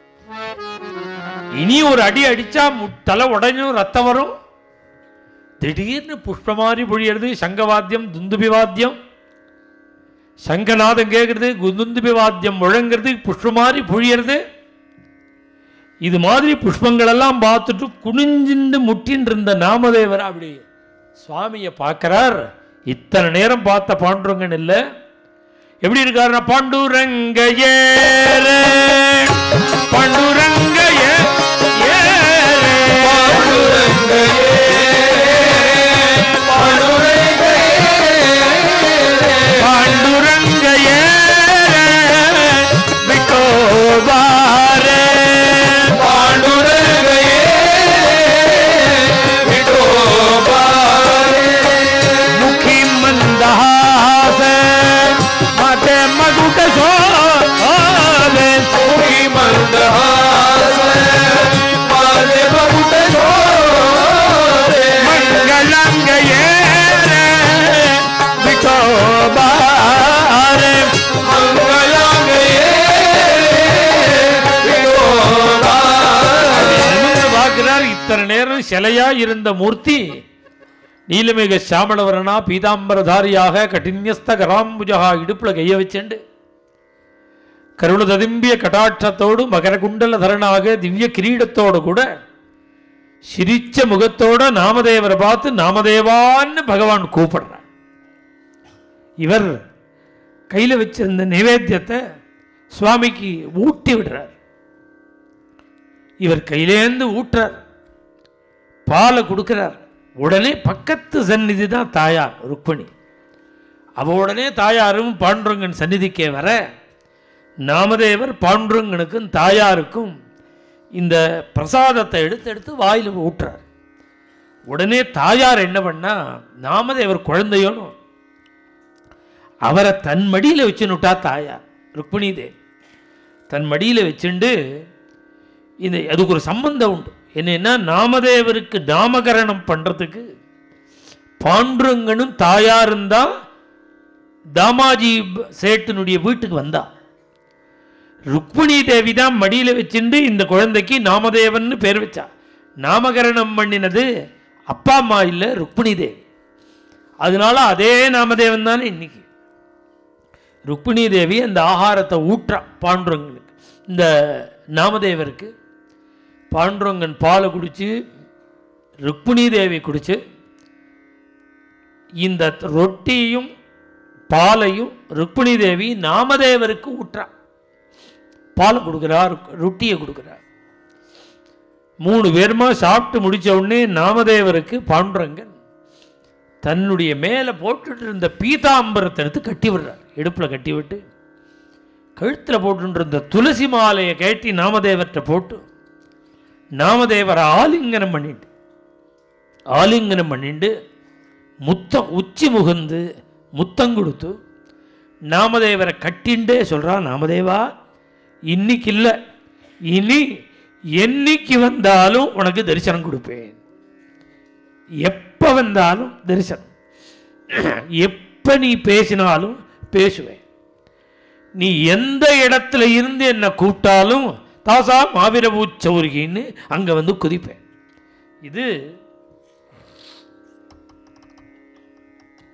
இனி ஒரு அடி அடிச்சா மு- தலை உடைஞ்சும் ரத்தம் வரும் திடீர்னு புஷ்பமாரி பொழியறது சங்கவாத்தியம் துந்துபி வாத்தியம் சங்கநாதம் கேட்கறது குந்துபி வாத்தியம் முழங்கிறது புஷ்பமாரி பொழியறது இது மாதிரி புஷ்பங்கள் எல்லாம் பார்த்துட்டு குனிஞ்சிண்டு முட்டின்னு இருந்த நாமதேவர் அப்படி சுவாமியை பார்க்கறார் இத்தனை நேரம் பார்த்த பாண்டுரங்கன் இல்லை எப்படி இருக்காருன்னா பாண்டுரங்க ஏரே பாண்டுரங்க ஏ ஏரே பாண்டுரங்க ஏரே விட்டோபாரே ಮುಖಿ ಮಂದಹಾಸ ಮತ್ತೆ ಮಗುಟ ಸೋಲೆ ಮಂಗಳಂಗ ಏರೆ ವಿಠೋಬಾರೆ நிமிர்ந்து பார்க்கிறார் இத்தனை நேரம் சிலையா இருந்த மூர்த்தி நீலமிக சாமளவரனா பீதாம்பரதாரியாக கட்டின்யஸ்த கராம்புஜகா இடுப்புல கைய வச்சுண்டு கருண ததும்பிய கடாட்சத்தோடு மகரகுண்டல தரனாக திவ்ய கிரீடத்தோடு கூட சிரிச்ச முகத்தோட நாமதேவரை பார்த்து நாமதேவான்னு பகவான் கூப்பிடுறார் இவர் கையில் வச்சிருந்த நைவேத்தியத்தை சுவாமிக்கு ஊட்டி விடுறார் இவர் கையிலேந்து ஊட்டுறார் பாலை கொடுக்கிறார் உடனே பக்கத்து சந்நிதி தான் தாயார் ருக்மிணி அவ உடனே தாயாரும் பாண்டுரங்கன் சந்நிதிக்கே வர நாமதேவர் பாண்டுரங்கனுக்கும் தாயாருக்கும் இந்த பிரசாதத்தை எடுத்து எடுத்து வாயில் ஊட்டுறார் உடனே தாயார் என்ன பண்ணா நாமதேவர் குழந்தையோனும் அவரை தன் மடியில் வச்சுன்னுட்டா தாயார் ருக்மிணி தேவி தன் மடியில் வச்சுண்டு இந்த அதுக்கு ஒரு சம்பந்தம் உண்டு என்னன்னா நாமதேவருக்கு நாமகரணம் பண்ணுறதுக்கு பாண்டுரங்கனும் தாயாரும் தான் தாமாஜி ப- சேட்டனுடைய வீட்டுக்கு வந்தா ருக்மிணி தேவி தான் மடியில் வச்சுண்டு இந்த குழந்தைக்கு நாமதேவன்னு பேர் வச்சா நாமகரணம் பண்ணினது அப்பா அம்மா இல்லை ருக்மிணி தேவி அதனால அதே நாமதேவன் தானே இன்னைக்கு ருக்மிணி தேவி அந்த ஆகாரத்தை ஊற்றா பாண்டுரங்கனுக்கு இந்த நாமதேவருக்கு பாண்டுரங்கன் பாலை குடிச்சு ருக்மிணி தேவி குடிச்சு இந்த ரொட்டியும் பாலையும் ருக்மிணி தேவி நாமதேவருக்கு ஊற்றா பாலை கொடுக்குறா ருக்- ரொட்டியை கொடுக்குறா மூணு பேருமா சாப்பிட்டு முடிச்ச உடனே நாமதேவருக்கு பாண்டுரங்கன் தன்னுடைய மேலே போட்டுட்டு இருந்த பீதாம்பரத்தை எடுத்து கட்டி விடுறார் இடுப்பில் கட்டி விட்டு கழுத்தில் போட்டுட்டு இருந்த துளசி மாலையை கட்டி நாமதேவர்கிட்ட போட்டு நாமதேவரை ஆலிங்கனம் பண்ணிட்டு ஆலிங்கனம் பண்ணிட்டு முத்தம் உச்சி முகந்து முத்தம் கொடுத்து நாமதேவரை கட்டிண்டே சொல்கிறான் நாமதேவா இன்னைக்கு இல்லை இனி என்னைக்கு வந்தாலும் உனக்கு தரிசனம் கொடுப்பேன் எப்போ வந்தாலும் தரிசனம் எப்போ நீ பேசினாலும் பேசுவேன் நீ எந்த இடத்துல இருந்து என்னை கூப்பிட்டாலும் தாசா மாவீரபூ சௌரிகின்னு அங்கே வந்து குதிப்பேன் இது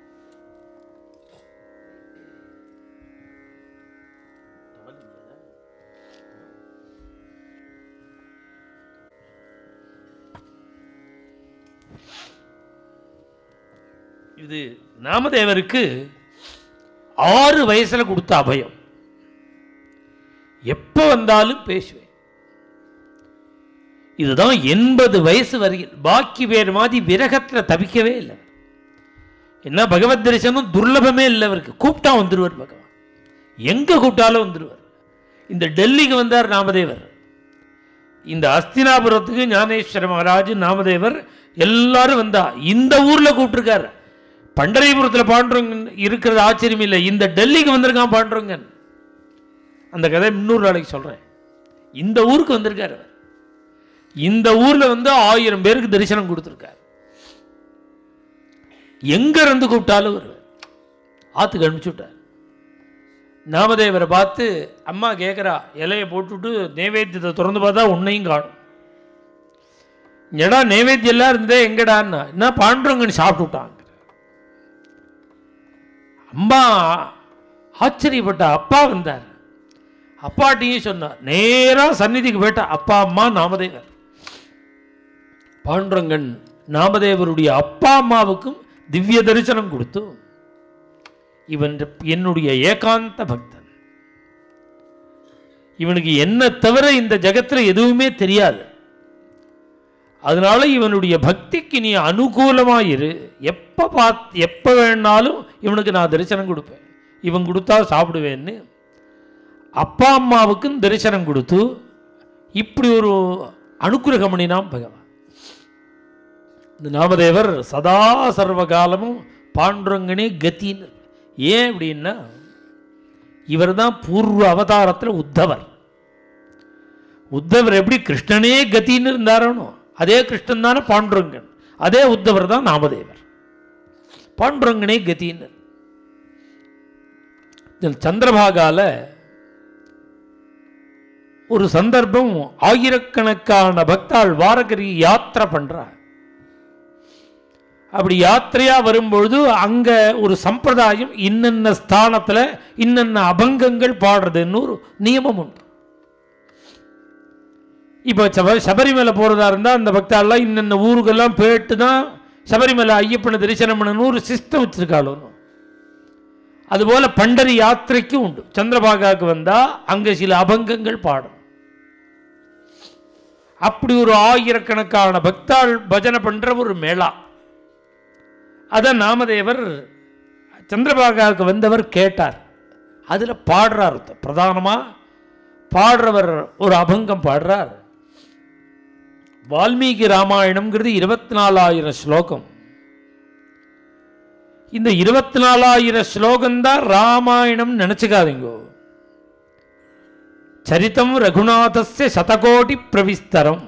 இது நாமதேவருக்கு ஆறு வயசுல கொடுத்த அபயம் எப்போ வந்தாலும் பேசுவேன் இதுதான் எண்பது வயசு வரையில் பாக்கி பேர் மாதிரி விரகத்துல தவிக்கவே இல்லை என்ன பகவத் தரிசனம் துர்லபமே இல்லை அவருக்கு கூப்பிட்டா வந்துருவார் பகவான் எங்க கூப்பிட்டாலும் வந்துருவார் இந்த டெல்லிக்கு வந்தார் நாமதேவர் இந்த அஸ்தினாபுரத்துக்கு ஞானேஸ்வர மகாராஜ் நாமதேவர் எல்லாரும் வந்தா இந்த ஊர்ல கூப்பிட்டுருக்காரு பண்டரிபுரத்துல பாண்டுறவங்க இருக்கிறது ஆச்சரியம் இல்லை இந்த டெல்லிக்கு வந்திருக்கான் பாண்டுறவங்க அந்த கதை இன்னொரு நாளைக்கு சொல்றேன் இந்த ஊருக்கு வந்திருக்காரு அவர். இந்த ஊர்ல வந்து ஆயிரம் பேருக்கு தரிசனம் கொடுத்துருக்காரு எங்க இருந்து கூப்பிட்டாலும் வருவார் ஆத்துக்கு அனுப்பிச்சு விட்டார் நாமதேவரை பார்த்து அம்மா கேட்குறா இலையை போட்டுட்டு நைவேத்தியத்தை திறந்து பார்த்தா உன்னையும் காணும் எடா நைவேத்தியம் எல்லாம் இருந்தே எங்கடான்னா என்ன பாண்டுறவங்கன்னு சாப்பிட்டு விட்டாங்க அம்மா ஆச்சரியப்பட்ட அப்பா வந்தார் அப்பாட்டையும் சொன்னார் நேரா சந்நிதிக்கு போயிட்டா அப்பா அம்மா நாமதேவர் பாண்டுரங்கன் நாமதேவருடைய அப்பா அம்மாவுக்கும் திவ்ய தரிசனம் கொடுத்து இவன் என்னுடைய ஏகாந்த பக்தன் இவனுக்கு என்ன தவிர இந்த ஜகத்துல எதுவுமே தெரியாது அதனால இவனுடைய பக்திக்கு நீ அனுகூலமாயிரு எப்ப பாத் எப்ப வேணாலும் இவனுக்கு நான் தரிசனம் கொடுப்பேன் இவன் கொடுத்தா சாப்பிடுவேன்னு அப்பா அம்மாவுக்கும் தரிசனம் கொடுத்து இப்படி ஒரு அனுக்கிரகம் பண்ணினான் பகவான் இந்த நாமதேவர் சதா சர்வ காலமும் பாண்டுரங்கனே கத்தின்னு ஏன் அப்படின்னா இவர் தான் பூர்வ அவதாரத்தில் உத்தவர் உத்தவர் எப்படி கிருஷ்ணனே கத்தின்னு இருந்தாரோ அதே கிருஷ்ணன் தானே பாண்டுரங்கன் அதே உத்தவர் தான் நாமதேவர் பாண்டுரங்கனே கத்தின்னு இதில் சந்திரபாகால ஒரு சந்தர்ப்பம் ஆயிரக்கணக்கான பக்தாள் வாரகரி யாத்திரை பண்றா அப்படி யாத்திரையா வரும்பொழுது அங்க ஒரு சம்பிரதாயம் இன்னென்ன ஸ்தானத்துல இன்னென்ன அபங்கங்கள் பாடுறதுன்னு ஒரு நியமம் உண்டு இப்போ சப சபரிமலை போறதா இருந்தா அந்த பக்தாள்லாம் இன்னென்ன ஊருக்கெல்லாம் போயிட்டு தான் சபரிமலை ஐயப்பனை தரிசனம் பண்ணணும் ஒரு சிஸ்டம் வச்சிருக்காளோ அதுபோல பண்டரி யாத்திரைக்கும் உண்டு சந்திரபாகாவுக்கு வந்தா அங்க சில அபங்கங்கள் பாடும் அப்படி ஒரு ஆயிரக்கணக்கான பக்தாள் பஜனை பண்ற ஒரு மேளா அத நாமதேவர் சந்திரபாகாவுக்கு வந்தவர் கேட்டார் அதுல பாடுறார் ஒருத்தர். பிரதானமா பாடுறவர் ஒரு அபங்கம் பாடுறார் வால்மீகி ராமாயணம்ங்கிறது இருபத்தி நாலாயிரம் ஸ்லோகம் இந்த இருபத்தி நாலாயிரம் ஸ்லோகம் தான் ராமாயணம் நினைச்சுக்காதீங்கோ சரிதம் ரகுநாதஸ்ய சதகோடி பிரவிஸ்தரம்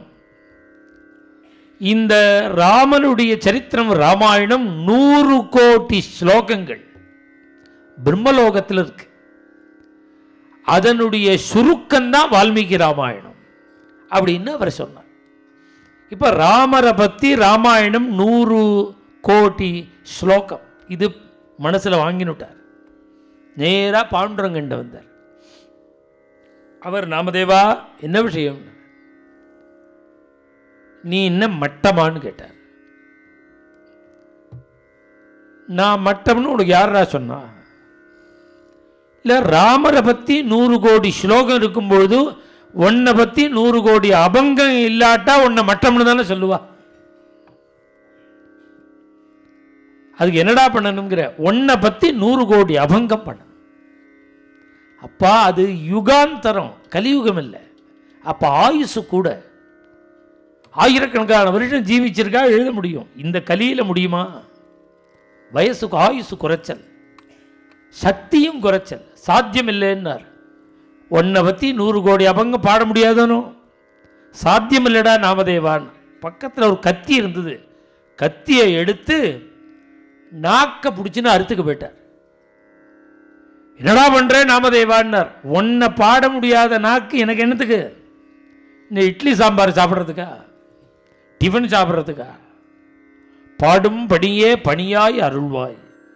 இந்த ராமனுடைய சரித்திரம் ராமாயணம் நூறு கோடி ஸ்லோகங்கள் பிரம்மலோகத்தில் இருக்கு அதனுடைய சுருக்கம்தான் வால்மீகி ராமாயணம் அப்படின்னு அவர் சொன்னார் இப்போ ராமரை பற்றி ராமாயணம் நூறு கோடி ஸ்லோகம் இது மனசில் வாங்கினுட்டார் நேராக பாண்டுரங்கண்ட வந்தார் அவர் நாமதேவா என்ன விஷயம் நீ என்ன மட்டமான்னு கேட்டார் நான் மட்டம்னு உனக்கு யாரா சொன்னா இல்லை ராமரை பற்றி நூறு கோடி ஸ்லோகம் இருக்கும் பொழுது உன்னை பற்றி நூறு கோடி அபங்கம் இல்லாட்டா உன்னை மட்டம்னு தானே சொல்லுவா அதுக்கு என்னடா பண்ணணுங்கிற உன்னை பற்றி நூறு கோடி அபங்கம் பண்ணணும் அப்பா அது யுகாந்தரம் கலியுகம் இல்லை அப்போ ஆயுசு கூட ஆயிரக்கணக்கான வருஷம் ஜீவிச்சிருக்கா எழுத முடியும் இந்த கலியில் முடியுமா வயசுக்கு ஆயுசு குறைச்சல் சக்தியும் குறைச்சல் சாத்தியம் இல்லைன்னார் உன்னை பற்றி நூறு கோடி அபங்கம் பாட முடியாதனோ சாத்தியம் இல்லைடா நாமதேவான் பக்கத்தில் ஒரு கத்தி இருந்தது கத்தியை எடுத்து நாக்க பிடிச்சின்னு அறுத்துக்கு போயிட்டார் என்னடா பண்ற நாமதேவான்னார் உன்னை பாட முடியாத நாக்கு எனக்கு என்னத்துக்கு இந்த இட்லி சாம்பார் சாப்பிட்றதுக்கா டிஃபன் சாப்பிட்றதுக்கா பாடும் படியே பணியாய் அருள்வாய்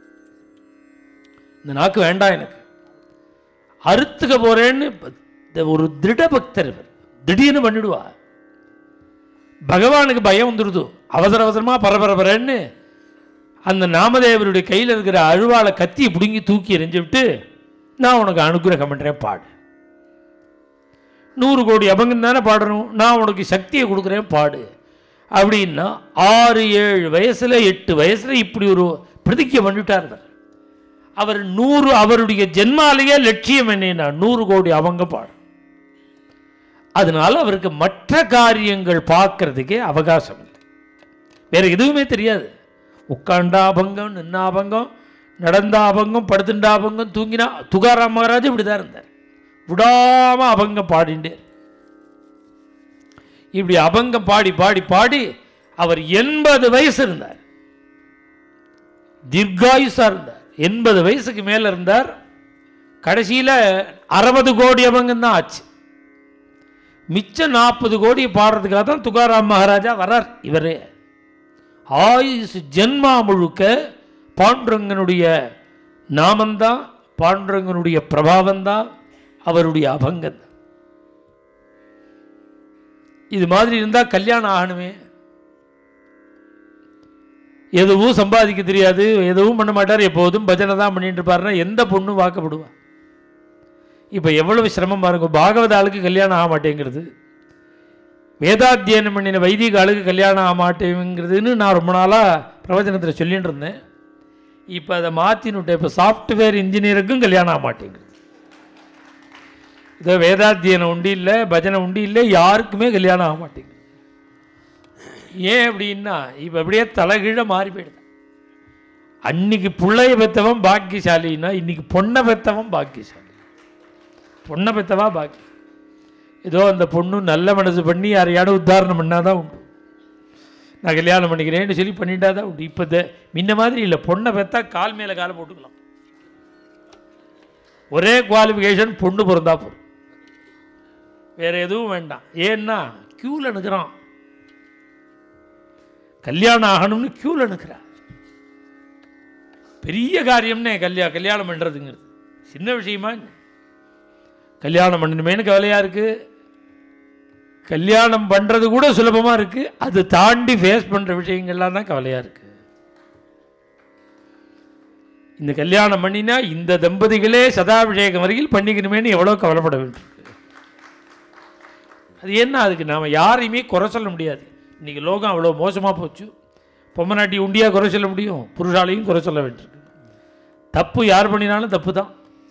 இந்த நாக்கு வேண்டாம் எனக்கு அறுத்துக்க போறேன்னு இந்த ஒரு திருட பக்தர் இவர் திடீர்னு பண்ணிடுவா பகவானுக்கு பயம் வந்துடுது அவசர அவசரமா பரபரபரன்னு அந்த நாமதேவருடைய கையில் இருக்கிற அழுவாளை கத்தியை பிடுங்கி தூக்கி எறிஞ்சு விட்டு நான் உனக்கு அனுகிரகம் பண்ணுறேன் பாடு நூறு கோடி அபங்கம் தானே பாடணும் நான் உனக்கு சக்தியை கொடுக்குறேன் பாடு அப்படின்னா ஆறு ஏழு வயசுல எட்டு வயசுல இப்படி ஒரு பிரதிஜை பண்ணிட்டார் அவர். அவர் நூறு அவருடைய ஜென்மாலேயே லட்சியம் என்னன்னா நூறு கோடி அவங்க பாடு அதனால அவருக்கு மற்ற காரியங்கள் பார்க்கறதுக்கே அவகாசம் இல்லை வேற எதுவுமே தெரியாது உட்காண்டா அபங்கம் நின்னா அபங்கம் நடந்தா அபங்கம் படுத்துண்டா அபங்கம் தூங்கினா துகாராம் மகாராஜ் இப்படி தான் இருந்தார் விடாம அபங்கம் பாடிண்டே இப்படி அபங்கம் பாடி பாடி பாடி அவர் எண்பது வயசு இருந்தார் தீர்காயுசா இருந்தார் எண்பது வயசுக்கு மேல இருந்தார் கடைசியில அறுபது கோடி அபங்கம் தான் ஆச்சு மிச்சம் நாற்பது கோடி பாடுறதுக்காக தான் துகாராம் மகாராஜா வரார் இவரே ஆயுசு ஜென்மா முழுக்க பாண்டுரங்கனுடைய நாமந்தான் பாண்டுரங்கனுடைய பிரபாவம்தான் அவருடைய அபங்கம் இது மாதிரி இருந்தால் கல்யாணம் ஆகணுமே எதுவும் சம்பாதிக்க தெரியாது எதுவும் பண்ண மாட்டார் எப்போதும் பஜனை தான் பண்ணிட்டு இருப்பாருன்னா எந்த பொண்ணும் வாக்கப்படுவா இப்போ எவ்வளவு சிரமம் பாருங்க பாகவத ஆளுக்கு கல்யாணம் ஆக மாட்டேங்கிறது வேதாத்தியனம் பண்ணின வைதிக ஆளுக்கு கல்யாணம் ஆக மாட்டேங்கிறதுன்னு நான் ரொம்ப நாளாக பிரவச்சனத்தில் சொல்லிட்டு இருந்தேன் இப்போ அதை மாற்றினுட்டேன் இப்போ சாஃப்ட்வேர் இன்ஜினியருக்கும் கல்யாணம் ஆக மாட்டேங்குது இதோ வேதாத்தியனம் உண்டு இல்லை பஜனை உண்டு இல்லை யாருக்குமே கல்யாணம் ஆக மாட்டேங்குது ஏன் அப்படின்னா இப்போ அப்படியே தலைகீழ மாறி போயிடுது அன்னைக்கு பிள்ளைய பெத்தவன் பாக்கியசாலின்னா இன்னைக்கு பொண்ணை பெத்தவன் பாக்கியசாலி பொண்ணை பெத்தவா பாக்கி ஏதோ அந்த பொண்ணு நல்ல மனசு பண்ணி யாரையாவது உத்தாரணம் பண்ணாதான் உண்டு நான் கல்யாணம் பண்ணிக்கிறேன்னு சொல்லி பண்ணிட்டா தான் உண்டு இப்போ இந்த முன்ன மாதிரி இல்லை பொண்ணை பெத்தா கால் மேலே காலை போட்டுக்கலாம் ஒரே குவாலிஃபிகேஷன் பொண்ணு பிறந்தா போதும் வேற எதுவும் வேண்டாம் ஏன்னா க்யூவில் நிற்கிறான் கல்யாணம் ஆகணும்னு க்யூவில் நிற்கிறா பெரிய காரியம்னே கல்யா கல்யாணம் பண்ணுறதுங்கிறது சின்ன விஷயமா என்ன? கல்யாணம் பண்ணணுமேனு கவலையாக இருக்குது கல்யாணம் பண்ணுறது கூட சுலபமாக இருக்குது அது தாண்டி ஃபேஸ் பண்ணுற விஷயங்கள்லாம் தான் கவலையாக இருக்குது இந்த கல்யாணம் பண்ணினா இந்த தம்பதிகளே சதாபிஷேகம் வரையில் பண்ணிக்கணுமேனு எவ்வளோ கவலைப்பட வேண்டியிருக்கு அது என்ன அதுக்கு நாம் யாரையுமே குறை சொல்ல முடியாது இன்றைக்கி லோகம் அவ்வளோ மோசமாக போச்சு பொம்மநாட்டி உண்டியாக குறை சொல்ல முடியும் புருஷாலையும் குறை சொல்ல வேண்டியிருக்கு தப்பு யார் பண்ணினாலும் தப்பு தான்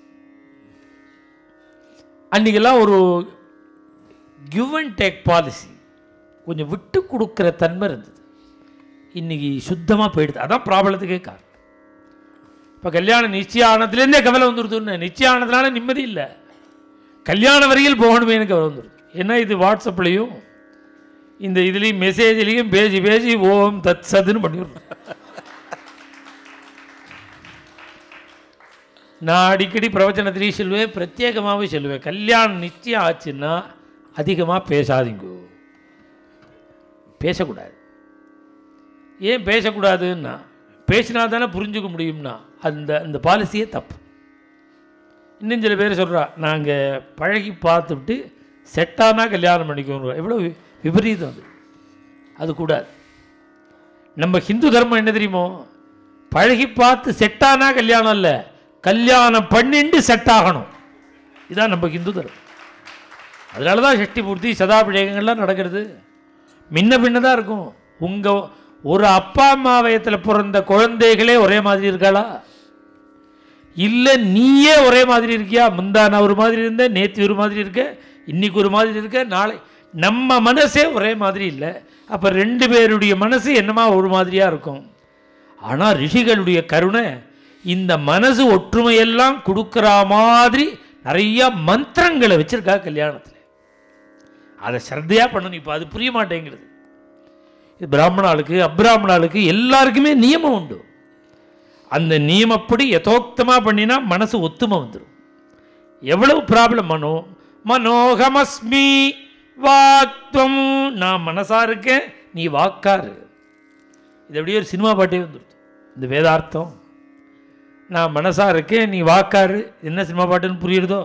அன்றைக்கெல்லாம் ஒரு கிவ் அண்ட் டேக் பாலிசி கொஞ்சம் விட்டு கொடுக்குற தன்மை இருந்தது இன்னைக்கு சுத்தமாக போயிடுது அதான் ப்ராப்ளத்துக்கே காரணம் இப்போ கல்யாணம் நிச்சயானத்துலேருந்தே கவலை வந்துடுதுன்னு நிச்சயானதுனால நிம்மதி இல்லை கல்யாணம் வரையில் போகணுமேனு கவலை வந்துடுது ஏன்னா இது வாட்ஸ்அப்லேயும் இந்த இதுலேயும் மெசேஜ்லேயும் பேசி பேசி ஓம் தத் சதுன்னு பண்ணிவிடுறோம் நான் அடிக்கடி பிரவச்சனத்திலேயே சொல்லுவேன் பிரத்யேகமாகவே சொல்லுவேன் கல்யாணம் நிச்சயம் ஆச்சுன்னா அதிகமாக பேசாதீங்க பேசக்கூடாது ஏன் பேசக்கூடாதுன்னா பேசினா தானே புரிஞ்சுக்க முடியும்னா அந்த அந்த பாலிசியே தப்பு இன்னும் சில பேர் சொல்கிறா நாங்கள் பழகி பார்த்துட்டு செட்டானா கல்யாணம் பண்ணிக்கோங்க எவ்வளோ வி- விபரீதம் அது அது கூடாது நம்ம ஹிந்து தர்மம் என்ன தெரியுமோ பழகி பார்த்து செட்டானா கல்யாணம் இல்லை கல்யாணம் பண்ணிண்டு செட் ஆகணும் இதான் நம்ம ஹிந்து தர்மம் அதனால தான் சஷ்டி பூர்த்தி சதாபிஷேகங்கள்லாம் நடக்கிறது முன்ன பின்ன தான் இருக்கும் உங்கள் ஒரு அப்பா அம்மா வயத்தில் பிறந்த குழந்தைகளே ஒரே மாதிரி இருக்காளா இல்லை நீயே ஒரே மாதிரி இருக்கியா முந்தான ஒரு மாதிரி இருந்த நேற்று ஒரு மாதிரி இருக்க இன்னைக்கு ஒரு மாதிரி இருக்க நாளை நம்ம மனசே ஒரே மாதிரி இல்லை அப்போ ரெண்டு பேருடைய மனசு என்னமா ஒரு மாதிரியாக இருக்கும் ஆனால் ரிஷிகளுடைய கருணை இந்த மனசு ஒற்றுமையெல்லாம் கொடுக்குற மாதிரி நிறைய மந்திரங்களை வச்சிருக்கா கல்யாணத்தில் அதை ஸ்ரத்தையாக பண்ணணும் இப்போ அது புரிய மாட்டேங்கிறது இது பிராமணாளுக்கு அப்ராமணாளுக்கு எல்லாருக்குமே நியமம் உண்டு அந்த நியமப்படி யதோக்தமாக பண்ணினா மனசு ஒத்துமை வந்துடும் எவ்வளவு ப்ராப்ளம் மனோ மனோகமஸ்மி வாக்துவம் நான் மனசா இருக்கேன் நீ வாக்காரு இது அப்படியே ஒரு சினிமா பாட்டே வந்துடுது இந்த வேதார்த்தம் நான் மனசா இருக்கேன் நீ வாக்காரு என்ன சினிமா பாட்டுன்னு புரியுறதோ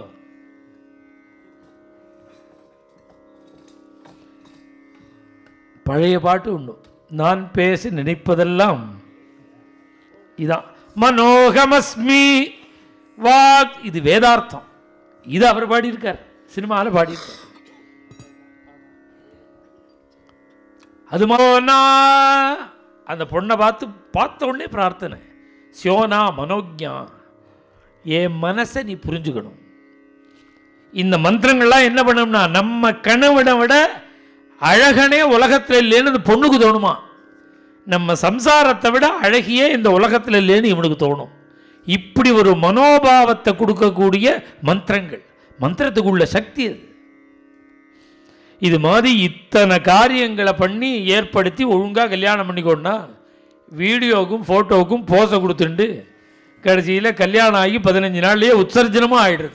பழைய பாட்டு உண்டு நான் பேச நினைப்பதெல்லாம் இதான் மனோகமஸ்மி வாக் இது வேதார்த்தம் இது அவர் பாடியிருக்கார் சினிமாவில் பாடியிருக்கார் அது மோனா அந்த பொண்ணை பார்த்து பார்த்த உடனே பிரார்த்தனை சியோனா மனோஜா என் மனசை நீ புரிஞ்சுக்கணும் இந்த மந்திரங்கள்லாம் என்ன பண்ணும்னா நம்ம கணவனை விட அழகனே உலகத்தில் இல்லைன்னு அந்த பொண்ணுக்கு தோணுமா நம்ம சம்சாரத்தை விட அழகியே இந்த உலகத்தில் இல்லைன்னு இவனுக்கு தோணும் இப்படி ஒரு மனோபாவத்தை கொடுக்கக்கூடிய மந்திரங்கள் மந்திரத்துக்குள்ள சக்தி அது இது மாதிரி இத்தனை காரியங்களை பண்ணி ஏற்படுத்தி ஒழுங்காக கல்யாணம் பண்ணிக்கோன்னா வீடியோவுக்கும் ஃபோட்டோவுக்கும் போஸை கொடுத்துண்டு கடைசியில் கல்யாணம் ஆகி பதினஞ்சு நாள்லயே உற்சர்ஜனமாக ஆயிடுறது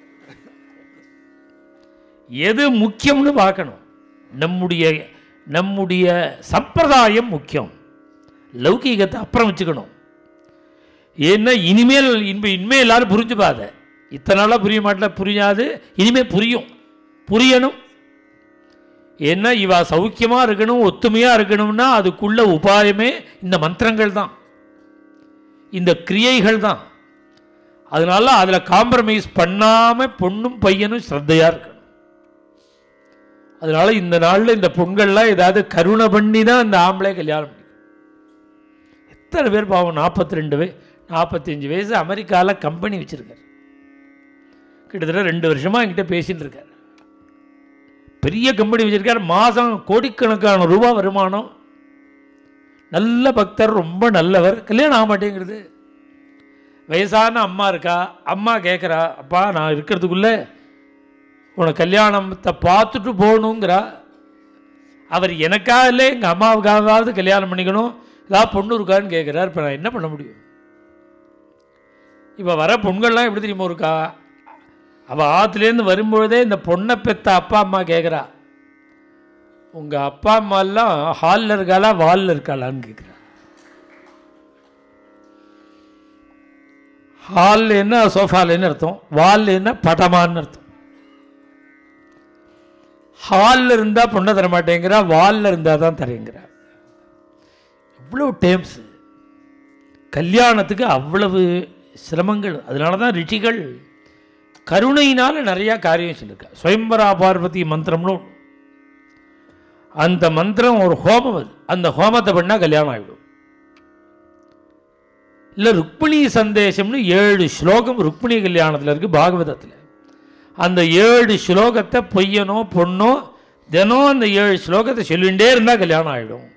எது முக்கியம்னு பார்க்கணும் நம்முடைய நம்முடைய சம்பிரதாயம் முக்கியம் லௌகீகத்தை அப்புறம் வச்சுக்கணும் ஏன்னா இனிமேல் இனிமே இனிமேல் எல்லாரும் புரிஞ்சுப்பாத இத்தனை நாளாக புரிய மாட்டல புரியாது இனிமேல் புரியும் புரியணும் ஏன்னா இவா சௌக்கியமாக இருக்கணும் ஒத்துமையாக இருக்கணும்னா அதுக்குள்ள உபாயமே இந்த மந்திரங்கள் தான் இந்த கிரியைகள் தான் அதனால அதில் காம்ப்ரமைஸ் பண்ணாமல் பொண்ணும் பையனும் ஸ்ரத்தையாக இருக்கணும் அதனால இந்த நாளில் இந்த பொண்கள்லாம் ஏதாவது கருணை பண்ணி தான் இந்த ஆம்பளை கல்யாணம் பண்ணிக்கும் எத்தனை பேர் பாவம் நாற்பத்தி ரெண்டு வயசு நாற்பத்தஞ்சு வயசு அமெரிக்காவில் கம்பெனி வச்சுருக்காரு கிட்டத்தட்ட ரெண்டு வருஷமாக என்கிட்ட பேசிட்டு இருக்காரு பெரிய கம்பெனி வச்சிருக்காரு மாதம் கோடிக்கணக்கான ரூபா வருமானம் நல்ல பக்தர் ரொம்ப நல்லவர் கல்யாணம் ஆக மாட்டேங்கிறது வயசான அம்மா இருக்கா அம்மா கேட்குறா அப்பா நான் இருக்கிறதுக்குள்ளே உனக்கு கல்யாணத்தை பார்த்துட்டு போகணுங்கிறா அவர் எனக்காக இல்லை எங்கள் அம்மாவுக்காகவாவது கல்யாணம் பண்ணிக்கணும் ஏதாவது பொண்ணு இருக்கான்னு கேட்குறாரு இப்போ நான் என்ன பண்ண முடியும் இப்போ வர பொண்கள்லாம் எப்படி தெரியுமா இருக்கா அவள் ஆற்றுலேருந்து வரும்பொழுதே இந்த பொண்ணை பெத்த அப்பா அம்மா கேட்குறா உங்கள் அப்பா அம்மாலாம் ஹாலில் இருக்காளா வாலில் இருக்காளான்னு கேட்குறா ஹாலில் என்ன சோஃபாலேன்னு அர்த்தம் வாலில் என்ன படமான்னு அர்த்தம் ஹாலில் இருந்தால் பொண்ணை தர மாட்டேங்கிறா வாலில் இருந்தால் தான் தரேங்கிறா இவ்வளோ டேம்ஸ் கல்யாணத்துக்கு அவ்வளவு சிரமங்கள் அதனால தான் ரிஷிகள் கருணையினால் நிறையா காரியம் சொல்லியிருக்கா சுயம்பரா பார்வதி மந்திரம்னு ஒண்ணு. அந்த மந்திரம் ஒரு ஹோமம் அது அந்த ஹோமத்தை பண்ணால் கல்யாணம் ஆகிடும் இல்லை ருக்மிணி சந்தேசம்னு ஏழு ஸ்லோகம் ருக்மிணி கல்யாணத்தில் இருக்குது பாகவதத்தில் அந்த ஏழு ஸ்லோகத்தை பொய்யனோ பொண்ணோ தினம் அந்த ஏழு ஸ்லோகத்தை சொல்லிகிட்டே இருந்தால் கல்யாணம் ஆகிடும்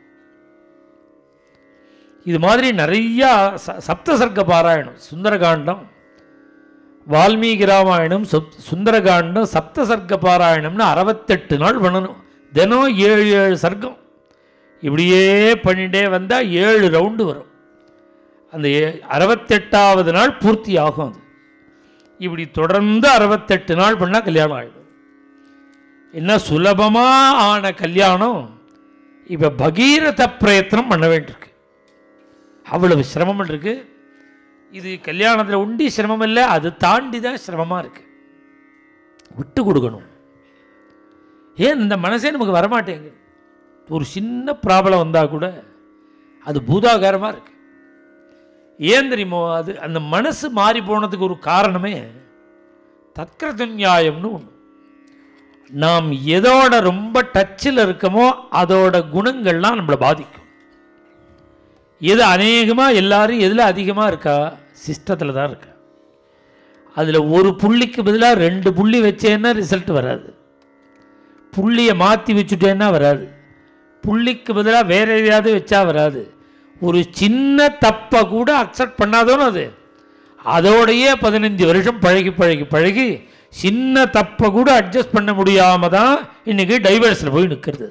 இது மாதிரி நிறையா ச சப்த சர்க்க பாராயணம் சுந்தரகாண்டம் வால்மீகி ராமாயணம் சுப் சுந்தரகாண்டம் சப்த சர்க்க பாராயணம்னு அறுபத்தெட்டு நாள் பண்ணணும் தினம் ஏழு ஏழு சர்க்கம் இப்படியே பண்ணிகிட்டே வந்தால் ஏழு ரவுண்டு வரும் அந்த ஏ- அறுபத்தெட்டாவது நாள் பூர்த்தி ஆகும் அது இப்படி தொடர்ந்து அறுபத்தெட்டு நாள் பண்ணால் கல்யாணம் ஆகிடும் என்ன சுலபமாக ஆன கல்யாணம் இப்போ பகீரத பிரயத்தனம் பண்ண வேண்டியிருக்கு அவ்வளவு சிரமம் இருக்கு இது கல்யாணத்தில் உண்டி சிரமம் இல்லை அது தாண்டி தான் சிரமமாக இருக்கு விட்டு கொடுக்கணும் ஏன் இந்த மனசே நமக்கு வரமாட்டேங்குது ஒரு சின்ன ப்ராப்ளம் வந்தால் கூட அது பூதாகாரமாக இருக்கு ஏன் தெரியுமோ அது அந்த மனசு மாறி போனதுக்கு ஒரு காரணமே தத்கிருத நியாயம்னு ஒன்று நாம் எதோட ரொம்ப டச்சில் இருக்கமோ அதோட குணங்கள்லாம் நம்மளை பாதிக்கும் எது அநேகமாக எல்லாரும் எதில் அதிகமாக இருக்கா சிஸ்டத்தில் தான் இருக்கா அதில் ஒரு புள்ளிக்கு பதிலாக ரெண்டு புள்ளி வச்சேன்னா ரிசல்ட் வராது புள்ளியை மாற்றி வச்சுட்டேன்னா வராது புள்ளிக்கு பதிலாக வேற எதையாவது வச்சா வராது ஒரு சின்ன தப்பை கூட அக்செப்ட் பண்ணாதோன்னு அது அதோடையே பதினஞ்சு வருஷம் பழகி பழகி பழகி சின்ன தப்பை கூட அட்ஜஸ்ட் பண்ண முடியாமல் தான் இன்றைக்கி டைவர்ஸில் போய் நிற்கிறது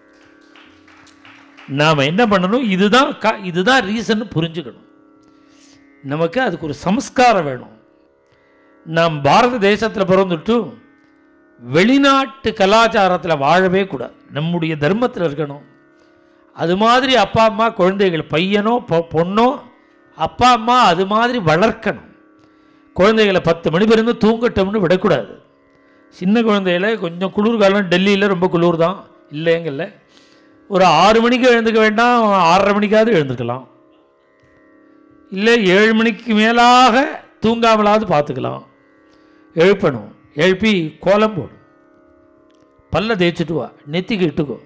நாம் என்ன பண்ணணும் இதுதான் கா இதுதான் ரீசன் புரிஞ்சுக்கணும் நமக்கு அதுக்கு ஒரு சம்ஸ்காரம் வேணும் நாம் பாரத தேசத்தில் பிறந்துட்டு வெளிநாட்டு கலாச்சாரத்தில் வாழவே கூடாது நம்முடைய தர்மத்தில் இருக்கணும் அது மாதிரி அப்பா அம்மா குழந்தைகள் பையனோ பொ- பொண்ணோ அப்பா அம்மா அது மாதிரி வளர்க்கணும் குழந்தைகளை பத்து மணி பிறந்து தூங்கட்டோம்னு விடக்கூடாது சின்ன குழந்தைகளை கொஞ்சம் குளிர்காலம் டெல்லியில் ரொம்ப குளிர் தான் இல்லைங்கல்ல ஒரு ஆறு மணிக்கு எழுந்துக்க வேண்டாம் ஆறரை மணிக்காவது எழுந்துக்கலாம் இல்லை ஏழு மணிக்கு மேலாக தூங்காமலாவது பார்த்துக்கலாம் எழுப்பணும் எழுப்பி கோலம் போடும் பல்ல தேய்ச்சிட்டு வா நெத்திக்கு இட்டுக்கோ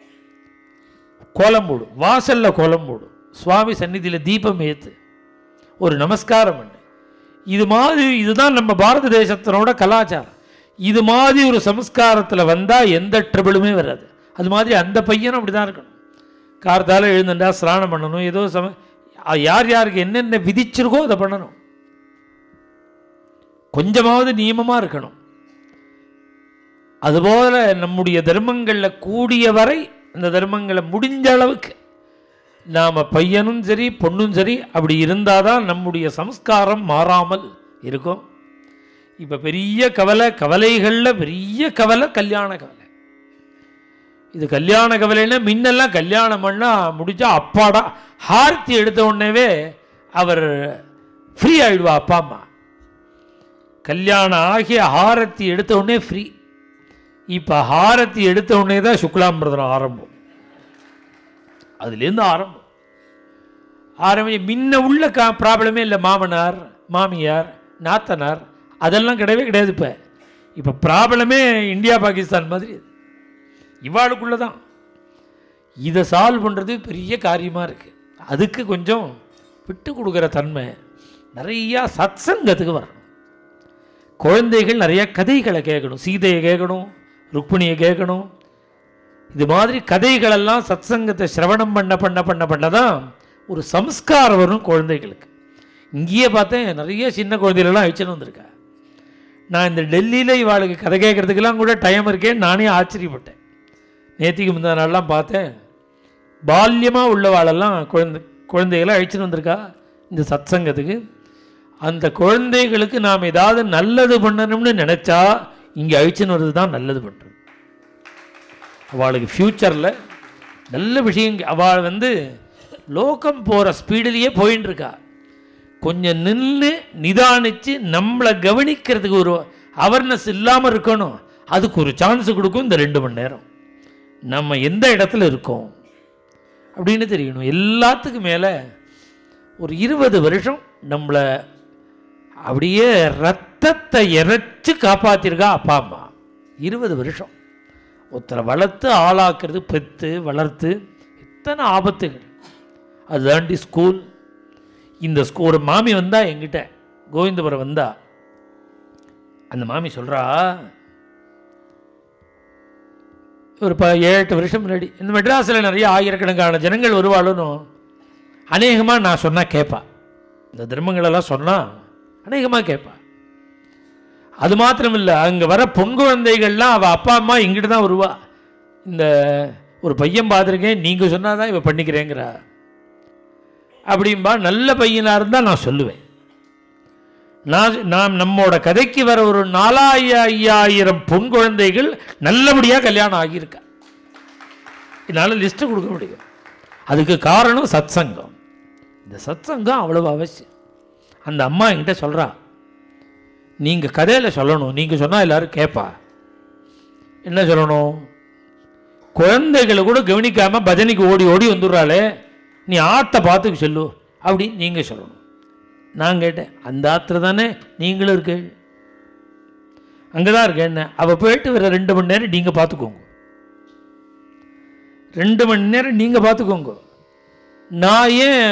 கோலம் போடு வாசல்ல கோலம் போடு சுவாமி சந்நிதியில் தீபம் ஏத்து ஒரு நமஸ்காரம் பண்ணு இது மாதிரி இதுதான் நம்ம பாரத தேசத்தினோட கலாச்சாரம் இது மாதிரி ஒரு சம்ஸ்காரத்தில் வந்தால் எந்த ட்ரபிளுமே வராது அது மாதிரி அந்த பையனும் அப்படி தான் இருக்கணும் கார்த்தால எழுந்துட்டா ஸ்நானம் பண்ணணும் ஏதோ சம அ- யார் யாருக்கு என்னென்ன விதிச்சிருக்கோ அதை பண்ணணும் கொஞ்சமாவது நியமமாக இருக்கணும் அதுபோல நம்முடைய தர்மங்களில் கூடிய வரை இந்த தர்மங்களை முடிஞ்ச அளவுக்கு நாம் பையனும் சரி பொண்ணும் சரி அப்படி இருந்தால் தான் நம்முடைய சம்ஸ்காரம் மாறாமல் இருக்கும் இப்போ பெரிய கவலை கவலைகளில் பெரிய கவலை கல்யாண கவலை இது கல்யாண கவலைன்னா முன்னெல்லாம் கல்யாணம் பண்ணால் முடிஞ்சா அப்பாடா ஹார்த்தி எடுத்த உடனேவே அவர் ஃப்ரீ ஆயிடுவா அப்பா அம்மா கல்யாணம் ஆகிய ஹாரத்தி எடுத்த உடனே ஃப்ரீ இப்போ ஹாரத்தி எடுத்த உடனே தான் சுக்லாம்பிரதனம் ஆரம்பம் அதுலேருந்து ஆரம்பம் ஆரம்பி முன்ன உள்ள கா ப்ராப்ளமே இல்லை மாமனார் மாமியார் நாத்தனார் அதெல்லாம் கிடையவே கிடையாது இப்போ இப்போ ப்ராப்ளமே இந்தியா பாகிஸ்தான் மாதிரி இவாளுக்குள்ள தான் இதை சால்வ் பண்ணுறது பெரிய காரியமாக இருக்குது அதுக்கு கொஞ்சம் விட்டு கொடுக்குற தன்மை நிறையா சத்சங்கத்துக்கு வரணும் குழந்தைகள் நிறைய கதைகளை கேட்கணும் சீதையை கேட்கணும் ருக்மிணியை கேட்கணும் இது மாதிரி கதைகளெல்லாம் சத்சங்கத்தை சிரவணம் பண்ண பண்ண பண்ண பண்ண தான் ஒரு சம்ஸ்காரம் வரும் குழந்தைகளுக்கு இங்கேயே பார்த்தேன் நிறைய சின்ன குழந்தைகளெல்லாம் அழிச்சுன்னு வந்திருக்கா நான் இந்த டெல்லியில் இவாளுக்கு கதை கேட்குறதுக்கெல்லாம் கூட டைம் இருக்கேன் நானே ஆச்சரியப்பட்டேன் நேத்திக்கு முந்தின நாள்லாம் பார்த்தேன் பால்யமாக உள்ளவாளெல்லாம் குழந்தை குழந்தைகளை அழிச்சுன்னு வந்திருக்கா இந்த சத்சங்கத்துக்கு அந்த குழந்தைகளுக்கு நாம் ஏதாவது நல்லது பண்ணணும்னு நினச்சா இங்கே அழிச்சுன்னு வர்றது தான் நல்லது பண்ணுறது அவளுக்கு ஃப்யூச்சரில் நல்ல விஷயம் அவள் வந்து லோகம் போகிற ஸ்பீடிலேயே போயின்னு இருக்கா கொஞ்சம் நின்று நிதானித்து நம்மளை கவனிக்கிறதுக்கு ஒரு அவேர்னஸ் இல்லாமல் இருக்கணும் அதுக்கு ஒரு சான்ஸ் கொடுக்கும் இந்த ரெண்டு மணி நேரம் நம்ம எந்த இடத்துல இருக்கோம் அப்படின்னு தெரியணும் எல்லாத்துக்கும் மேலே ஒரு இருபது வருஷம் நம்மளை அப்படியே ரத்தத்தை இறைச்சி காப்பாற்றிருக்கா அப்பா அம்மா இருபது வருஷம் ஒருத்தரை வளர்த்து ஆளாக்குறது பெற்று வளர்த்து எத்தனை ஆபத்துகள் அதுதாண்டி ஸ்கூல் இந்த ஸ்கூ ஒரு மாமி வந்தா என்கிட்ட கோவிந்தபுரம் வந்தா அந்த மாமி சொல்கிறா ஒரு ப ஏழு எட்டு வருஷம் முன்னாடி இந்த மெட்ராஸில் நிறைய ஆயிரக்கணக்கான ஜனங்கள் வருவாளுன்னு அநேகமாக நான் சொன்னால் கேட்பா இந்த தர்மங்களெல்லாம் சொன்னால் அநேகமாக கேட்பா அது மாத்திரம் இல்லை அங்கே வர பொன் குழந்தைகள்லாம் அவள் அப்பா அம்மா இங்கிட்டு தான் வருவா இந்த ஒரு பையன் பார்த்துருக்கேன் நீங்கள் சொன்னால் தான் இவ பண்ணிக்கிறேங்கிறா அப்படிம்பா நல்ல பையனாக இருந்தால் நான் சொல்லுவேன் நான் நாம் நம்மோட கதைக்கு வர ஒரு நாலாயிர ஐயாயிரம் பொன் குழந்தைகள் நல்லபடியாக கல்யாணம் ஆகியிருக்கா என்னால் லிஸ்ட்டு கொடுக்க முடியும் அதுக்கு காரணம் சத்சங்கம் இந்த சத்சங்கம் அவ்வளவு அவசியம் அந்த அம்மா என்கிட்ட சொல்கிறா நீங்கள் கதையில் சொல்லணும் நீங்கள் சொன்னால் எல்லாரும் கேட்பா என்ன சொல்லணும் குழந்தைகளை கூட கவனிக்காமல் பஜனைக்கு ஓடி ஓடி வந்துடுறாளே நீ ஆத்தை பார்த்துக்க சொல்லு அப்படின்னு நீங்கள் சொல்லணும் நான் கேட்டேன் அந்த ஆத்துல தானே நீங்களும் இருக்கு அங்கே தான் இருக்கேன் என்ன அவள் போயிட்டு வர ரெண்டு மணி நேரம் நீங்கள் பார்த்துக்கோங்க ரெண்டு மணி நேரம் நீங்கள் பார்த்துக்கோங்க நான் ஏன்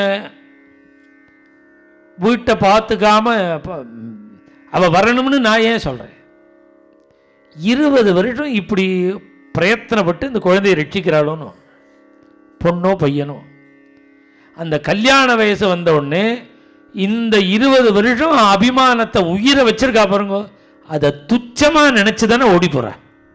வீட்டை பார்த்துக்காம ப- அவ வரணும்னு நான் ஏன் சொல்கிறேன் இருபது வருஷம் இப்படி பிரயத்தனப்பட்டு இந்த குழந்தையை ரட்சிக்கிறாளோன்னு பொண்ணோ பையனோ அந்த கல்யாண வயசு வந்த உடனே இந்த இருபது வருஷம் அபிமானத்தை உயிரை வச்சிருக்கா பாருங்க அதை துச்சமாக நினச்சி தானே ஓடி போகிறா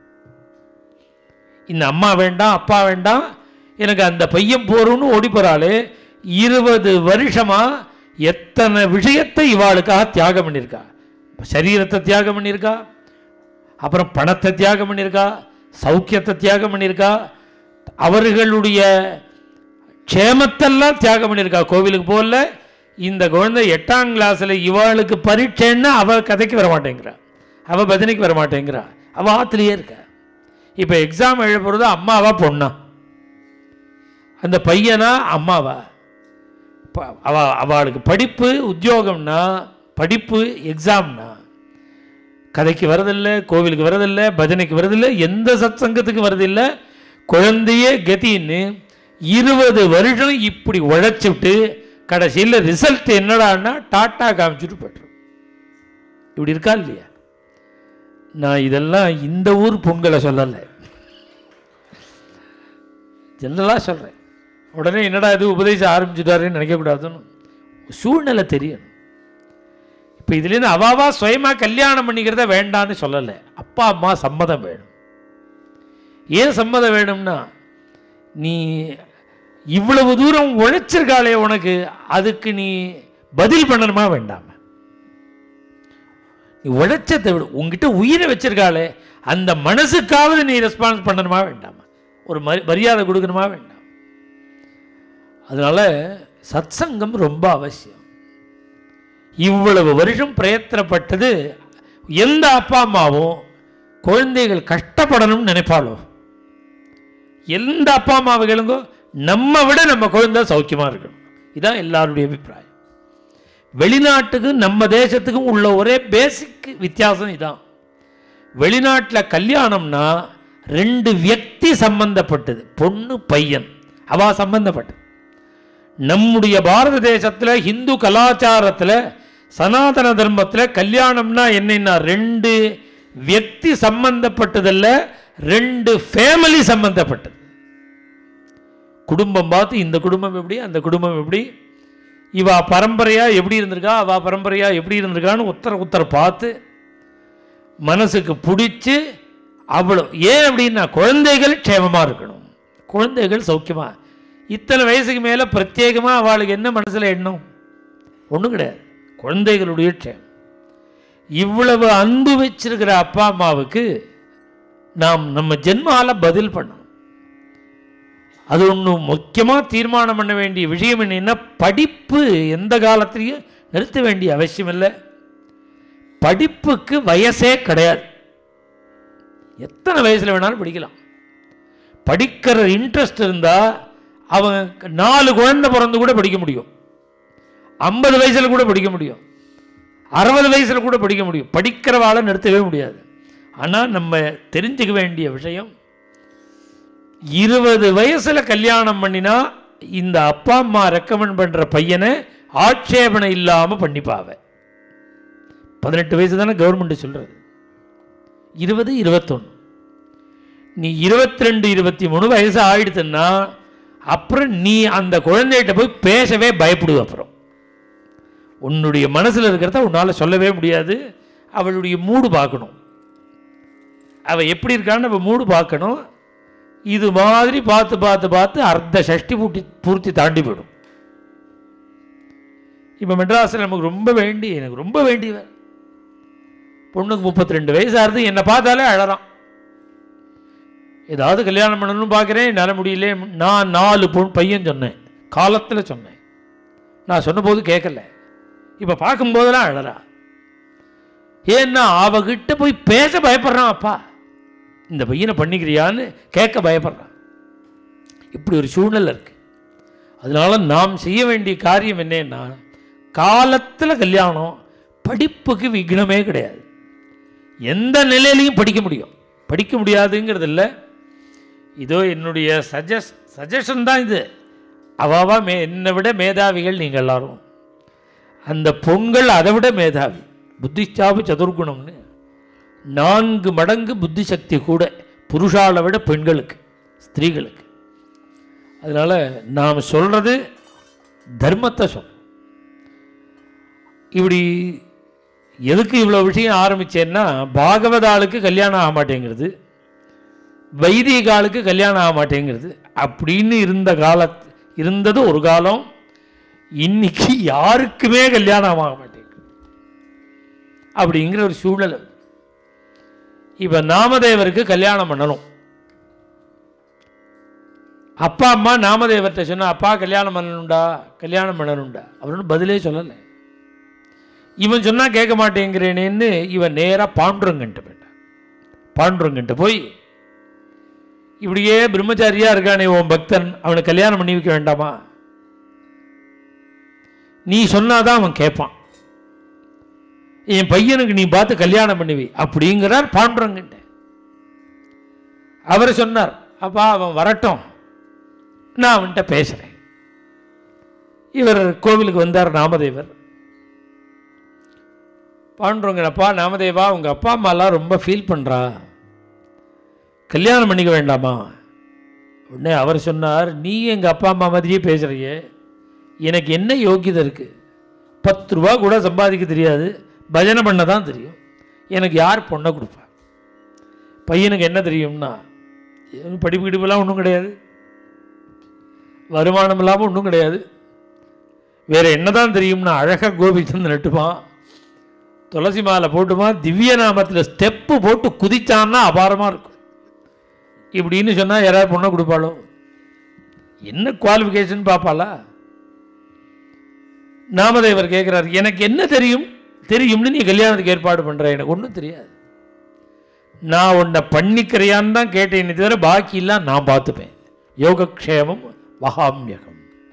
இந்த அம்மா வேண்டாம் அப்பா வேண்டாம் எனக்கு அந்த பையன் போறோம்னு ஓடி போகிறாளே இருபது வருஷமா எத்தனை விஷயத்தை இவாளுக்காக தியாகம் பண்ணியிருக்கா சரீரத்தை தியாகம் பண்ணியிருக்கா அப்புறம் பணத்தை தியாகம் பண்ணியிருக்கா சௌக்கியத்தை தியாகம் பண்ணியிருக்கா அவர்களுடைய க்ஷேமத்தெல்லாம் தியாகம் பண்ணியிருக்கா கோவிலுக்கு போகல இந்த குழந்தை எட்டாம் கிளாஸில் இவளுக்கு பரீட்சைன்னா அவள் கதைக்கு வர மாட்டேங்கிறா அவள் பஜனைக்கு வர மாட்டேங்கிறா அவள் ஆற்றுலையே இருக்கா இப்போ எக்ஸாம் எழுத போகிறது அம்மாவா பொண்ணா அந்த பையனா அம்மாவா ப- அவ அவளுக்கு படிப்பு உத்தியோகம்னா படிப்பு எக்ஸாம்னா கதைக்கு வரதில்லை கோவிலுக்கு வரதில்லை பஜனைக்கு வரதில்லை எந்த சத் சங்கத்துக்கு வரதில்லை குழந்தையே கதின்னு இருபது வருஷம் இப்படி உழைச்சிவிட்டு கடைசியில் ரிசல்ட் என்னடான்னா டாட்டா காமிச்சிட்டு போய்ட்டுரும் இப்படி இருக்கா இல்லையா நான் இதெல்லாம் இந்த ஊர் பொங்கலை சொல்லலை ஜெனரலாக சொல்கிறேன் உடனே என்னடா இது உபதேசம் ஆரம்பிச்சுட்டாருன்னு நினைக்கக்கூடாதுன்னு சூழ்நிலை தெரியணும் இப்போ இதுலேருந்து அவாவா சுயமாக கல்யாணம் பண்ணிக்கிறத வேண்டான்னு சொல்லலை அப்பா அம்மா சம்மதம் வேணும் ஏன் சம்மதம் வேணும்னா நீ இவ்வளவு தூரம் உழைச்சிருக்காளே உனக்கு அதுக்கு நீ பதில் பண்ணணுமா வேண்டாமா நீ உழைச்சதை விட உங்ககிட்ட உயிரை வச்சிருக்காளே அந்த மனசுக்காவது நீ ரெஸ்பான்ஸ் பண்ணணுமா வேண்டாமா ஒரு மரி மரியாதை கொடுக்கணுமா வேண்டாம் அதனால சத்சங்கம் ரொம்ப அவசியம் இவ்வளவு வருஷம் பிரயத்தனப்பட்டது எந்த அப்பா அம்மாவும் குழந்தைகள் கஷ்டப்படணும்னு நினைப்பாளோ எந்த அப்பா அம்மாவுகளுங்கோ நம்ம விட நம்ம குழந்தை சௌக்கியமா இருக்கணும் இதான் எல்லாருடைய அபிப்பிராயம் வெளிநாட்டுக்கும் நம்ம தேசத்துக்கும் உள்ள ஒரே பேசிக் வித்தியாசம் இதான் வெளிநாட்டில் கல்யாணம்னா ரெண்டு வியக்தி சம்பந்தப்பட்டது பொண்ணு பையன் அவ சம்பந்தப்பட்டது நம்முடைய பாரத தேசத்தில் ஹிந்து கலாச்சாரத்தில் சனாதன தர்மத்தில் கல்யாணம்னா என்னன்னா ரெண்டு வியக்தி சம்பந்தப்பட்டதல்ல ரெண்டு ஃபேமிலி சம்பந்தப்பட்டது குடும்பம் பார்த்து இந்த குடும்பம் எப்படி அந்த குடும்பம் எப்படி இவா பரம்பரையா எப்படி இருந்திருக்கா அவ பரம்பரையா எப்படி இருந்திருக்கான்னு உத்தர உத்தர பார்த்து மனசுக்கு பிடிச்சி அவ்வளோ ஏன் அப்படின்னா குழந்தைகள் க்ஷேமமாக இருக்கணும் குழந்தைகள் சௌக்கியமா இத்தனை வயசுக்கு மேலே பிரத்யேகமாக அவளுக்கு என்ன மனசில் எண்ணம் ஒன்றும் கிடையாது குழந்தைகளுடைய க்ஷேமம் இவ்வளவு அன்பு வச்சிருக்கிற அப்பா அம்மாவுக்கு நாம் நம்ம ஜென்மால பதில் பண்ணணும் அது ஒன்று முக்கியமாக தீர்மானம் பண்ண வேண்டிய விஷயம் என்னன்னா படிப்பு எந்த காலத்திலையும் நிறுத்த வேண்டிய அவசியம் இல்லை படிப்புக்கு வயசே கிடையாது எத்தனை வயசில் வேணாலும் படிக்கலாம் படிக்கிற இன்ட்ரெஸ்ட் இருந்தால் அவன் நாலு குழந்தை பிறந்து கூட படிக்க முடியும் ஐம்பது வயசில் கூட படிக்க முடியும் அறுபது வயசில் கூட படிக்க முடியும் படிக்கிறவாளை நிறுத்தவே முடியாது ஆனால் நம்ம தெரிஞ்சுக்க வேண்டிய விஷயம் இருபது வயசில் கல்யாணம் பண்ணினா இந்த அப்பா அம்மா ரெக்கமெண்ட் பண்ணுற பையனை ஆட்சேபனை இல்லாமல் பண்ணிப்பாவ பதினெட்டு வயசு தானே கவர்மெண்ட் சொல்கிறது இருபது இருபத்தொன்று நீ இருபத்தி ரெண்டு இருபத்தி மூணு வயசு ஆயிடுத்துன்னா அப்புறம் நீ அந்த குழந்தைகிட்ட போய் பேசவே பயப்படுவ அப்புறம் உன்னுடைய மனசில் இருக்கிறத உன்னால் சொல்லவே முடியாது அவளுடைய மூடு பார்க்கணும் அவள் எப்படி இருக்கான்னு நம்ம மூடு பார்க்கணும் இது மாதிரி பார்த்து பார்த்து பார்த்து அர்த்த சஷ்டி பூட்டி பூர்த்தி தாண்டி போயிடும் இப்போ மெட்ராஸில் நமக்கு ரொம்ப வேண்டி எனக்கு ரொம்ப வேண்டியவர் பொண்ணுக்கு முப்பத்தி ரெண்டு வயசு ஆகுது என்னை பார்த்தாலே அழறான் ஏதாவது கல்யாணம் பண்ணணும்னு பார்க்குறேன் என்னால் முடியல நான் நாலு பொன் பையன் சொன்னேன் காலத்தில் சொன்னேன் நான் சொன்னபோது கேட்கல இப்போ பார்க்கும்போதெல்லாம் அழறா ஏன்னா அவகிட்ட போய் பேச பயப்படுறான் அப்பா இந்த பையனை பண்ணிக்கிறியான்னு கேட்க பயப்படுறான் இப்படி ஒரு சூழ்நிலை இருக்கு அதனால நாம் செய்ய வேண்டிய காரியம் என்னன்னா காலத்தில் கல்யாணம் படிப்புக்கு விக்னமே கிடையாது எந்த நிலையிலையும் படிக்க முடியும் படிக்க முடியாதுங்கிறது இல்லை இதோ என்னுடைய சஜஸ் சஜஷன் தான் இது அவாவா மே என்னை விட மேதாவிகள் நீங்கள் எல்லாரும் அந்த பொங்கல் அதை விட மேதாவி புத்திச்சாவு சதுர்குணம்னு நான்கு மடங்கு புத்தி சக்தி கூட புருஷாலை விட பெண்களுக்கு ஸ்திரீகளுக்கு அதனால் நாம் சொல்கிறது தர்மத்தை சொல்கிறோம் இப்படி எதுக்கு இவ்வளோ விஷயம் ஆரம்பிச்சேன்னா பாகவத ஆளுக்கு கல்யாணம் ஆக மாட்டேங்கிறது வைதிக ஆளுக்கு கல்யாணம் ஆக மாட்டேங்கிறது அப்படின்னு இருந்த கால இருந்தது ஒரு காலம் இன்னைக்கு யாருக்குமே கல்யாணம் ஆக மாட்டேங்குது அப்படிங்கிற ஒரு சூழல் இப்போ நாமதேவருக்கு கல்யாணம் பண்ணணும் அப்பா அம்மா நாமதேவர்கிட்ட சொன்னா அப்பா கல்யாணம் பண்ணணும்டா கல்யாணம் பண்ணணும்டா அவருன்னு பதிலே சொல்லலை இவன் சொன்னா கேட்க மாட்டேங்கிறேனேன்னு இவன் நேராக பாண்டுரங்கன்ட்டு போயிட்டான் பாண்டுரங்கன்ட்டு போய் இப்படியே பிரம்மச்சாரியா இருக்கானே உன் பக்தன் அவனை கல்யாணம் பண்ணி வைக்க வேண்டாமா நீ சொன்னாதான் அவன் கேட்பான் என் பையனுக்கு நீ பார்த்து கல்யாணம் பண்ணுவி அப்படிங்கிறார் பாண்டுரங்கிட்ட அவர் சொன்னார் அப்பா அவன் வரட்டும் நான் அவன்கிட்ட பேசுகிறேன் இவர் கோவிலுக்கு வந்தார் நாமதேவர் பாண்டுரங்கனப்பா நாமதேவா உங்கள் அப்பா அம்மாலாம் ரொம்ப ஃபீல் பண்ணுறா கல்யாணம் பண்ணிக்க வேண்டாமா உடனே அவர் சொன்னார் நீ எங்கள் அப்பா அம்மா மாதிரியே பேசுகிறியே எனக்கு என்ன யோக்கியதை இருக்குது பத்து ரூபா கூட சம்பாதிக்க தெரியாது பஜனை பண்ண தான் தெரியும் எனக்கு யார் பொண்ணை கொடுப்பா பையனுக்கு என்ன தெரியும்னா எதுவும் படிப்பு கிடிப்புலாம் ஒன்றும் கிடையாது வருமானம் இல்லாமல் ஒன்றும் கிடையாது வேறு என்ன தான் தெரியும்னா அழகாக கோபிச்சந்து நட்டுப்பான் துளசி மாலை போட்டுமா திவ்ய நாமத்தில் ஸ்டெப்பு போட்டு குதிச்சான்னா அபாரமாக இருக்கும் இப்படின்னு சொன்னால் யாராவது பொண்ணை கொடுப்பாளோ என்ன குவாலிஃபிகேஷன் பார்ப்பாளா நாமதேவர் கேட்குறார் எனக்கு என்ன தெரியும் தெரியும்னு நீ கல்யாணத்துக்கு ஏற்பாடு பண்ணுற எனக்கு ஒன்றும் தெரியாது நான் உன்னை பண்ணிக்கிறையான்னு தான் கேட்டேன் தவிர பாக்கியெல்லாம் நான் பார்த்துப்பேன் யோகக்ஷேமம் வகாமியகம்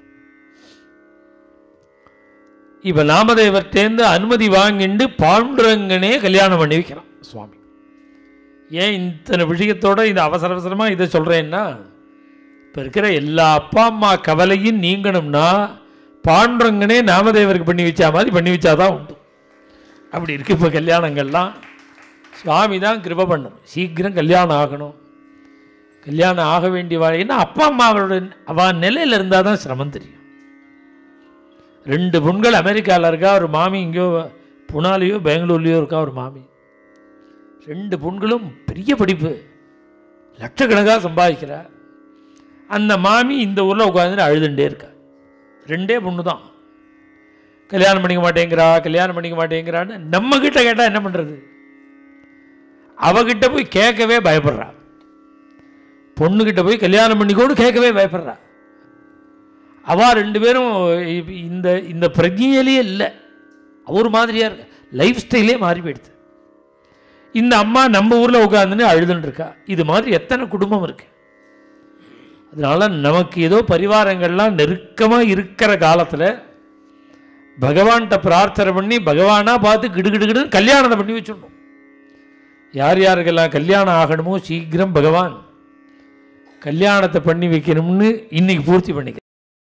இப்போ நாமதேவர்கிட்டேருந்து அனுமதி வாங்கிண்டு பாண்டுரங்கனே கல்யாணம் பண்ணி வைக்கிறான் சுவாமி ஏன் இத்தனை விஷயத்தோட இது அவசர அவசரமாக இதை சொல்கிறேன்னா இப்போ இருக்கிற எல்லா அப்பா அம்மா கவலையும் நீங்கணும்னா பாண்டுரங்கனே நாமதேவருக்கு பண்ணி வச்சா மாதிரி பண்ணி வச்சாதான் உண்டு அப்படி இருக்கு இப்போ கல்யாணங்கள்லாம் சுவாமி தான் கிருப பண்ணணும் சீக்கிரம் கல்யாணம் ஆகணும் கல்யாணம் ஆக வேண்டிய வாழ் ஏன்னா அப்பா அம்மா அவரோட அவ நிலையில் இருந்தால் தான் சிரமம் தெரியும் ரெண்டு பொண்கள் அமெரிக்காவில் இருக்கா ஒரு மாமி இங்கேயோ புனாலேயோ பெங்களூர்லேயோ இருக்கா ஒரு மாமி ரெண்டு பொண்களும் பெரிய படிப்பு லட்சக்கணக்காக சம்பாதிக்கிறா அந்த மாமி இந்த ஊரில் உட்காந்துட்டு அழுதுண்டே இருக்கா ரெண்டே பொண்ணு தான் கல்யாணம் பண்ணிக்க மாட்டேங்கிறா கல்யாணம் பண்ணிக்க மாட்டேங்கிறான்னு நம்ம கிட்ட கேட்டால் என்ன பண்ணுறது அவகிட்ட போய் கேட்கவே பயப்படுறா பொண்ணுகிட்ட போய் கல்யாணம் பண்ணிக்கோன்னு கேட்கவே பயப்படுறா அவ ரெண்டு பேரும் இப்ப இந்த இந்த பிரஜையிலேயே இல்லை ஒரு மாதிரியா இருக்கு லைஃப் ஸ்டைலே மாறி போயிடுது இந்த அம்மா நம்ம ஊரில் உட்காந்துன்னு அழுதுன்னு இருக்கா இது மாதிரி எத்தனை குடும்பம் இருக்கு அதனால நமக்கு ஏதோ பரிவாரங்கள்லாம் நெருக்கமாக இருக்கிற காலத்தில் பகவான்கிட்ட பிரார்த்தனை பண்ணி பகவானா பார்த்து கிடுகிடுகிடுன்னு கல்யாணத்தை பண்ணி வச்சிடணும் யார் யாருக்கெல்லாம் கல்யாணம் ஆகணுமோ சீக்கிரம் பகவான் கல்யாணத்தை பண்ணி வைக்கணும்னு இன்னைக்கு பூர்த்தி பண்ணிக்க